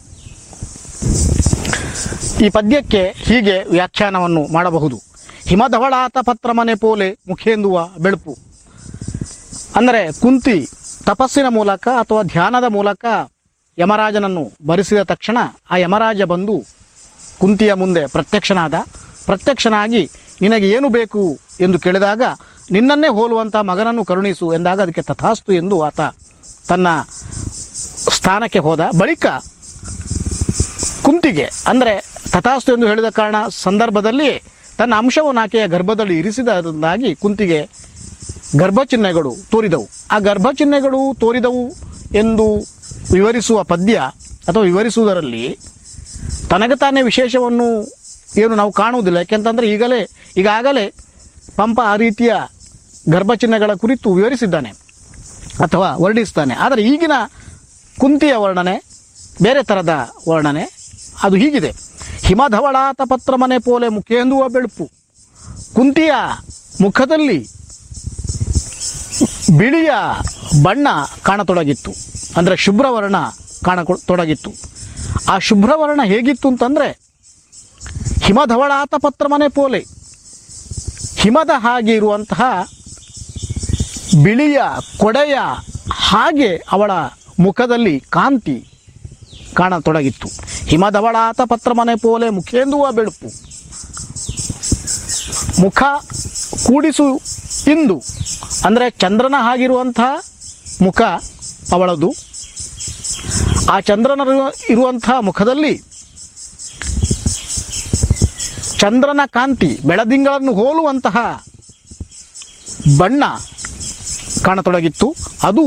ಈ ಪದ್ಯಕ್ಕೆ ಹೀಗೆ ವ್ಯಾಖ್ಯಾನವನ್ನು ಮಾಡಬಹುದು ಹಿಮಧವಳಾತ ಪತ್ರಮನೆ ಪೋಲೆ ಮುಖೇಂದುವ ಬೆಳಪು ಅಂದರೆ ಕುಂತಿ ತಪಸ್ಸಿನ ಮೂಲಕ ಅಥವಾ ಧ್ಯಾನದ ಮೂಲಕ ಯಮರಾಜನನ್ನು ಭರಿಸಿದ ತಕ್ಷಣ ಆ ಯಮರಾಜ ಬಂದು ಕುಂತಿಯ ಮುಂದೆ ಪ್ರತ್ಯಕ್ಷನಾದ ಪ್ರತ್ಯಕ್ಷನಾಗಿ ನಿನಗೆ ಏನು ಬೇಕು ಎಂದು ಕೇಳಿದಾಗ ನಿನ್ನನ್ನೇ ಹೋಲುವಂಥ ಮಗನನ್ನು ಕರುಣಿಸು ಎಂದಾಗ ಅದಕ್ಕೆ ತಥಾಸ್ತು ಎಂದು ಆತ ತನ್ನ ಸ್ಥಾನಕ್ಕೆ ಹೋದ ಬಳಿಕ ಕುಂತಿಗೆ ಅಂದರೆ ತಥಾಸ್ತು ಎಂದು ಹೇಳಿದ ಕಾರಣ ಸಂದರ್ಭದಲ್ಲಿ ತನ್ನ ಅಂಶವನ್ನು ಆಕೆಯ ಗರ್ಭದಲ್ಲಿ ಇರಿಸಿದರಿಂದಾಗಿ ಕುಂತಿಗೆ ಗರ್ಭಚಿಹ್ನೆಗಳು ತೋರಿದವು ಆ ಗರ್ಭಚಿಹ್ನೆಗಳು ತೋರಿದವು ಎಂದು ವಿವರಿಸುವ ಪದ್ಯ ಅಥವಾ ವಿವರಿಸುವುದರಲ್ಲಿ ತನಗೆ ತಾನೇ ವಿಶೇಷವನ್ನು ಏನು ನಾವು ಕಾಣುವುದಿಲ್ಲ ಯಾಕೆಂತಂದರೆ ಈಗಲೇ ಈಗಾಗಲೇ ಪಂಪ ಆ ರೀತಿಯ ಗರ್ಭಚಿಹ್ನೆಗಳ ಕುರಿತು ವಿವರಿಸಿದ್ದಾನೆ ಅಥವಾ ವರ್ಣಿಸ್ತಾನೆ ಆದರೆ ಈಗಿನ ಕುಂತಿಯ ವರ್ಣನೆ ಬೇರೆ ಥರದ ವರ್ಣನೆ ಅದು ಹೀಗಿದೆ ಹಿಮಧವಳಾತ ಪತ್ರಮನೆ ಪೋಲೆ ಮುಖೇಂದುವ ಬೆಳಪು ಕುಂತಿಯ ಮುಖದಲ್ಲಿ ಬಿಳಿಯ ಬಣ್ಣ ಕಾಣತೊಡಗಿತ್ತು ಅಂದರೆ ಶುಭ್ರವರ್ಣ ಕಾಣತೊಡಗಿತ್ತು ಆ ಶುಭ್ರವರ್ಣ ಹೇಗಿತ್ತು ಅಂತಂದರೆ ಹಿಮಧವಳಾತ ಪತ್ರಮನೆ ಪೋಲೆ ಹಿಮದ ಹಾಗೆ ಇರುವಂತಹ ಬಿಳಿಯ ಕೊಡೆಯ ಹಾಗೆ ಅವಳ ಮುಖದಲ್ಲಿ ಕಾಂತಿ ಕಾಣತೊಡಗಿತ್ತು ಹಿಮಧವಳಾತ ಪತ್ರಮನೆ ಪೋಲೆ ಮುಖೇಂದುವ ಬೆಳಪು ಮುಖ ಕೂಡಿಸು ಇಂದು ಅಂದರೆ ಚಂದ್ರನ ಹಾಗಿರುವಂತಹ ಮುಖ ಅವಳದು ಆ ಚಂದ್ರನ ಇರುವಂತಹ ಮುಖದಲ್ಲಿ ಚಂದ್ರನ ಕಾಂತಿ ಬೆಳದಿಂಗಳನ್ನು ಹೋಲುವಂತಹ ಬಣ್ಣ ಕಾಣತೊಡಗಿತ್ತು ಅದು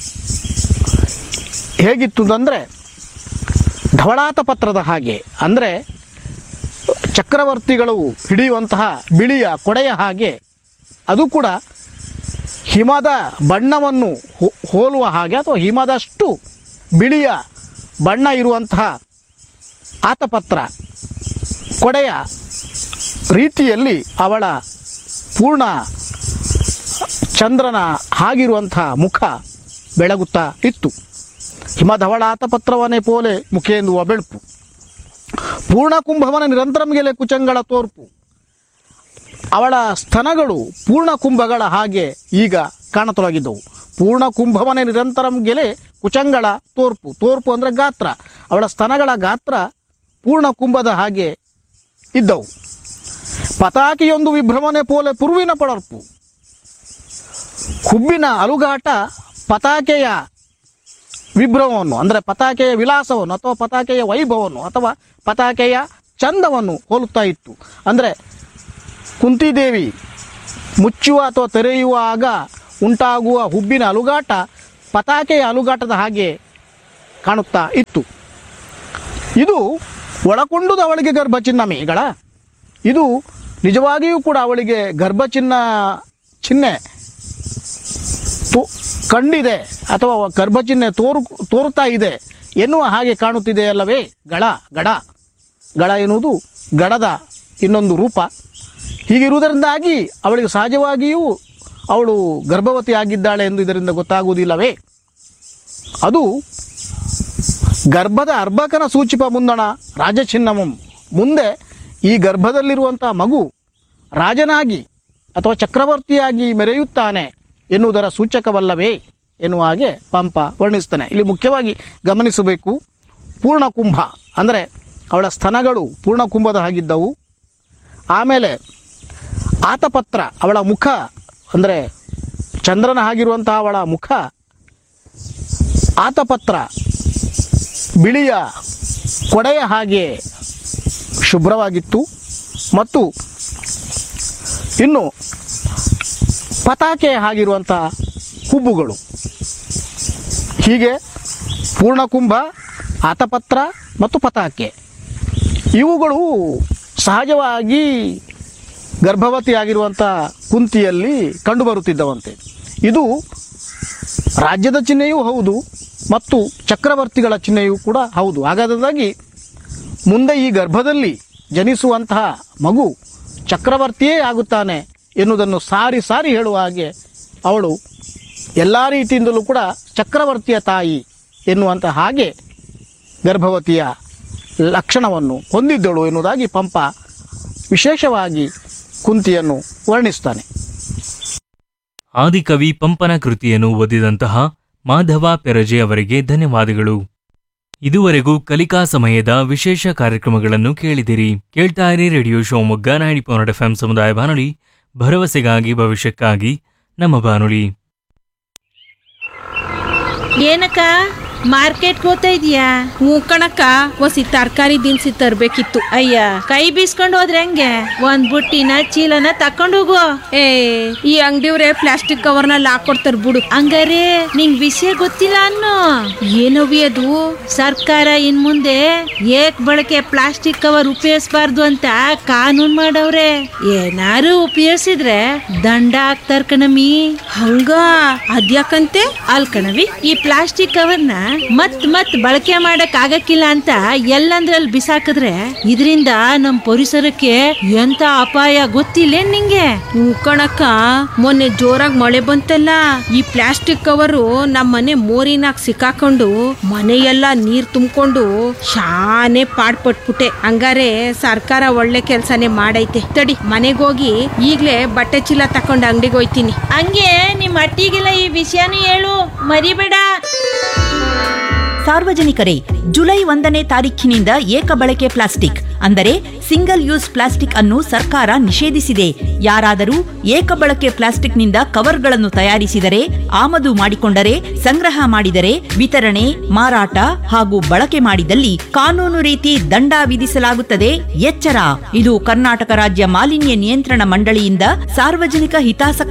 ಹೇಗಿತ್ತು ಅಂದರೆ ಧವಳಾತ ಪತ್ರದ ಹಾಗೆ ಅಂದರೆ ಚಕ್ರವರ್ತಿಗಳು ಹಿಡಿಯುವಂತಹ ಬಿಳಿಯ ಕೊಡೆಯ ಹಾಗೆ ಅದು ಕೂಡ ಹಿಮದ ಬಣ್ಣವನ್ನು ಹೋ- ಹೋಲುವ ಹಾಗೆ ಅಥವಾ ಹಿಮದಷ್ಟು ಬಿಳಿಯ ಬಣ್ಣ ಇರುವಂತಹ ಆತಪತ್ರ ಕೊಡೆಯ ರೀತಿಯಲ್ಲಿ ಅವಳ ಪೂರ್ಣ ಚಂದ್ರನ ಹಾಗಿರುವಂತಹ ಮುಖ ಬೆಳಗುತ್ತಾ ಇತ್ತು ಹಿಮಧವಳಾತ ಪತ್ರವನೇ ಪೋಲೆ ಮುಖೇಂದುವ ಬೆಳಪು ಪೂರ್ಣ ಕುಂಭವನ ನಿರಂತರಂಗೆಲೆ ಕುಚಂಗಳ ತೋರ್ಪು ಅವಳ ಸ್ತನಗಳು ಪೂರ್ಣ ಕುಂಭಗಳ ಹಾಗೆ ಈಗ ಕಾಣತೊಡಗಿದ್ದವು ಪೂರ್ಣ ಕುಂಭವನೇ ನಿರಂತರಂ ಗೆಲೆ ಕುಚಂಗಳ ತೋರ್ಪು ತೋರ್ಪು ಅಂದರೆ ಗಾತ್ರ ಅವಳ ಸ್ತನಗಳ ಗಾತ್ರ ಪೂರ್ಣ ಕುಂಭದ ಹಾಗೆ ಇದ್ದವು ಪತಾಕಿಯೊಂದು ವಿಭ್ರಮಣೆ ಪೋಲೆ ಪುರುವಿನ ಪಡರ್ಪು ಹುಬ್ಬಿನ ಅಲುಗಾಟ ಪತಾಕೆಯ ವಿಭ್ರಮವನ್ನು ಅಂದರೆ ಪತಾಕೆಯ ವಿಲಾಸವನ್ನು ಅಥವಾ ಪತಾಕೆಯ ವೈಭವವನ್ನು ಅಥವಾ ಪತಾಕೆಯ ಚಂದವನ್ನು ಹೋಲುತ್ತಾ ಇತ್ತು ಅಂದರೆ ಕುಂತಿದೇವಿ ಮುಚ್ಚುವ ಅಥವಾ ತೆರೆಯುವಾಗ ಉಂಟಾಗುವ ಹುಬ್ಬಿನ ಅಲುಗಾಟ ಪತಾಕೆಯ ಅಲುಗಾಟದ ಹಾಗೆ ಕಾಣುತ್ತಾ ಇತ್ತು ಇದು ಒಳಕೊಂಡುದು ಅವಳಿಗೆ ಗರ್ಭಚಿಹ್ನ ಮೇಗಳ ಇದು ನಿಜವಾಗಿಯೂ ಕೂಡ ಅವಳಿಗೆ ಗರ್ಭಚಿಹ್ನ ಚಿಹ್ನೆ ತೋ ಕಂಡಿದೆ ಅಥವಾ ಗರ್ಭಚಿಹ್ನೆ ತೋರು ತೋರುತ್ತಾ ಇದೆ ಎನ್ನುವ ಹಾಗೆ ಕಾಣುತ್ತಿದೆ ಅಲ್ಲವೇ ಗಳ ಗಡ ಗಳ ಎನ್ನುವುದು ಗಡದ ಇನ್ನೊಂದು ರೂಪ ಹೀಗಿರುವುದರಿಂದಾಗಿ ಅವಳಿಗೆ ಸಹಜವಾಗಿಯೂ ಅವಳು ಗರ್ಭವತಿ ಆಗಿದ್ದಾಳೆ ಎಂದು ಇದರಿಂದ ಗೊತ್ತಾಗುವುದಿಲ್ಲವೇ ಅದು ಗರ್ಭದ ಅರ್ಭಕನ ಸೂಚಿಪ ಮುಂದಣ ರಾಜಚಿಹ್ನಮಂ ಮುಂದೆ ಈ ಗರ್ಭದಲ್ಲಿರುವಂಥ ಮಗು ರಾಜನಾಗಿ ಅಥವಾ ಚಕ್ರವರ್ತಿಯಾಗಿ ಮೆರೆಯುತ್ತಾನೆ ಎನ್ನುವುದರ ಸೂಚಕವಲ್ಲವೇ ಎನ್ನುವ ಹಾಗೆ ಪಂಪ ವರ್ಣಿಸ್ತಾನೆ ಇಲ್ಲಿ ಮುಖ್ಯವಾಗಿ ಗಮನಿಸಬೇಕು ಪೂರ್ಣಕುಂಭ ಅಂದರೆ ಅವಳ ಸ್ತನಗಳು ಪೂರ್ಣಕುಂಭದ ಹಾಗಿದ್ದವು ಆಮೇಲೆ ಆತಪತ್ರ ಅವಳ ಮುಖ ಅಂದರೆ ಚಂದ್ರನ ಹಾಗಿರುವಂತಹ ಅವಳ ಮುಖ ಆತಪತ್ರ ಬಿಳಿಯ ಕೊಡೆಯ ಹಾಗೆ ಶುಭ್ರವಾಗಿತ್ತು ಮತ್ತು ಇನ್ನು ಪತಾಕೆ ಆಗಿರುವಂಥ ಹುಬ್ಬುಗಳು ಹೀಗೆ ಪೂರ್ಣಕುಂಭ ಆತಪತ್ರ ಮತ್ತು ಪತಾಕೆ ಇವುಗಳು ಸಹಜವಾಗಿ ಗರ್ಭವತಿಯಾಗಿರುವಂಥ ಕುಂತಿಯಲ್ಲಿ ಕಂಡುಬರುತ್ತಿದ್ದವಂತೆ ಇದು ರಾಜ್ಯದ ಚಿಹ್ನೆಯೂ ಹೌದು ಮತ್ತು ಚಕ್ರವರ್ತಿಗಳ ಚಿಹ್ನೆಯೂ ಕೂಡ ಹೌದು ಹಾಗಾದಾಗಿ ಮುಂದೆ ಈ ಗರ್ಭದಲ್ಲಿ ಜನಿಸುವಂತಹ ಮಗು ಚಕ್ರವರ್ತಿಯೇ ಆಗುತ್ತಾನೆ ಎನ್ನುವುದನ್ನು ಸಾರಿ ಸಾರಿ ಹೇಳುವ ಹಾಗೆ ಅವಳು ಎಲ್ಲ ರೀತಿಯಿಂದಲೂ ಕೂಡ ಚಕ್ರವರ್ತಿಯ ತಾಯಿ ಎನ್ನುವಂಥ ಹಾಗೆ ಗರ್ಭವತಿಯ ಲಕ್ಷಣವನ್ನು ಹೊಂದಿದ್ದಳು ಎನ್ನುವುದಾಗಿ ಪಂಪ ವಿಶೇಷವಾಗಿ ಕುಂತಿಯನ್ನು ವರ್ಣಿಸ್ತಾನೆ ಆದಿಕವಿ ಪಂಪನ ಕೃತಿಯನ್ನು ಓದಿದಂತಹ ಮಾಧವ ಪೆರಜೆ ಅವರಿಗೆ ಧನ್ಯವಾದಗಳು ಇದುವರೆಗೂ ಕಲಿಕಾ ಸಮಯದ ವಿಶೇಷ ಕಾರ್ಯಕ್ರಮಗಳನ್ನು ಕೇಳಿದಿರಿ ಕೇಳ್ತಾ ಇರಿ radio Shivamogga ninety point F ಸಮುದಾಯ ಬಾನುಲಿ ಭರವಸೆಗಾಗಿ ಭವಿಷ್ಯಕ್ಕಾಗಿ ನಮ್ಮ ಬಾನುಲಿ ಏನಕ್ಕ ಮಾರ್ಕೆಟ್ ಹೋಗ್ತಾ ಇದೀಯಾ ಹ್ಞೂ ಕಣಕ್ಕ ಒಸಿ ತರಕಾರಿ ದಿನಸಿ ತರ್ಬೇಕಿತ್ತು ಅಯ್ಯ ಕೈ ಬೀಸ್ಕೊಂಡು ಹೋದ್ರೆ ಹೆಂಗೆ ಒಂದ್ ಬುಟ್ಟಿನ ಚೀಲನ ತಕೊಂಡು ಹೋಗು ಏ ಈ ಅಂಗಡಿಯವ್ರೆ ಪ್ಲಾಸ್ಟಿಕ್ ಕವರ್ನಲ್ಲಿ ಹಾಕೊಡ್ತಾರ ಬಿಡು ಹಂಗಾರೆ ನಿಂಗ್ ವಿಷಯ ಗೊತ್ತಿಲ್ಲ ಅನ್ನೋ ಏನವಿ ಅದು ಸರ್ಕಾರ ಇನ್ ಮುಂದೆ ಏಕ್ ಬಳಕೆ ಪ್ಲಾಸ್ಟಿಕ್ ಕವರ್ ಉಪಯೋಗಿಸಬಾರ್ದು ಅಂತ ಕಾನೂನ್ ಮಾಡವ್ರೆ ಏನಾರು ಉಪಯೋಗಿಸಿದ್ರೆ ದಂಡ ಹಾಕ್ತಾರ ಕಣಮಿ ಹಂಗ ಅದ್ಯಾಕಂತೆ ಅಲ್ ಕಣವಿ ಈ ಪ್ಲಾಸ್ಟಿಕ್ ಕವರ್ನ ಮತ್ ಮತ್ ಬಳಕೆ ಮಾಡಕ್ ಆಗಕ್ಕಿಲ್ಲ ಅಂತ ಎಲ್ಲಂದ್ರಲ್ಲಿ ಬಿಸಾಕಿದ್ರೆ ಇದರಿಂದ ನಮ್ ಪರಿಸರಕ್ಕೆ ಎಂತ ಅಪಾಯ ಗೊತ್ತಿಲ್ಲ ನಿಂಗೆ ಹ್ಞೂ ಕಣಕ್ಕ ಮೊನ್ನೆ ಜೋರಾಗಿ ಮಳೆ ಬಂತಲ್ಲ ಈ ಪ್ಲಾಸ್ಟಿಕ್ ಕವರು ನಮ್ಮ ಮನೆ ಮೋರಿನಾಗ ಸಿಕ್ಕಾಕೊಂಡು ಮನೆಯೆಲ್ಲ ನೀರ್ ತುಂಬಿಕೊಂಡು ಶಾನೆ ಪಾಡ್ಪಟ್ಬಿಟ್ಟೆ ಹಂಗಾರೆ ಸರ್ಕಾರ ಒಳ್ಳೆ ಕೆಲ್ಸನೇ ಮಾಡೈತೆ ತಡಿ ಮನೆಗೆ ಹೋಗಿ ಈಗ್ಲೇ ಬಟ್ಟೆ ಚೀಲ ತಕೊಂಡು ಅಂಗಡಿಗೆ ಹೋಯ್ತೀನಿ ಹಂಗೆ ನಿಮ್ ಅಟ್ಟಿಗೆಲ್ಲ ಈ ವಿಷಯನೂ ಹೇಳು ಮರಿಬೇಡ ಸಾರ್ವಜನಿಕರೇ ಜುಲೈ ಒಂದನೇ ತಾರೀಖಿನಿಂದ ಏಕ ಬಳಕೆ ಪ್ಲಾಸ್ಟಿಕ್ ಅಂದರೆ ಸಿಂಗಲ್ ಯೂಸ್ ಪ್ಲಾಸ್ಟಿಕ್ ಅನ್ನು ಸರ್ಕಾರ ನಿಷೇಧಿಸಿದೆ ಯಾರಾದರೂ ಏಕ ಬಳಕೆ ಪ್ಲಾಸ್ಟಿಕ್ನಿಂದ ಕವರ್ಗಳನ್ನು ತಯಾರಿಸಿದರೆ ಆಮದು ಮಾಡಿಕೊಂಡರೆ ಸಂಗ್ರಹ ಮಾಡಿದರೆ ವಿತರಣೆ ಮಾರಾಟ ಹಾಗೂ ಬಳಕೆ ಮಾಡಿದಲ್ಲಿ ಕಾನೂನು ರೀತಿ ದಂಡ ವಿಧಿಸಲಾಗುತ್ತದೆ ಎಚ್ಚರ ಇದು ಕರ್ನಾಟಕ ರಾಜ್ಯ ಮಾಲಿನ್ಯ ನಿಯಂತ್ರಣ ಮಂಡಳಿಯಿಂದ ಸಾರ್ವಜನಿಕ ಹಿತಾಸಕ್ತಿ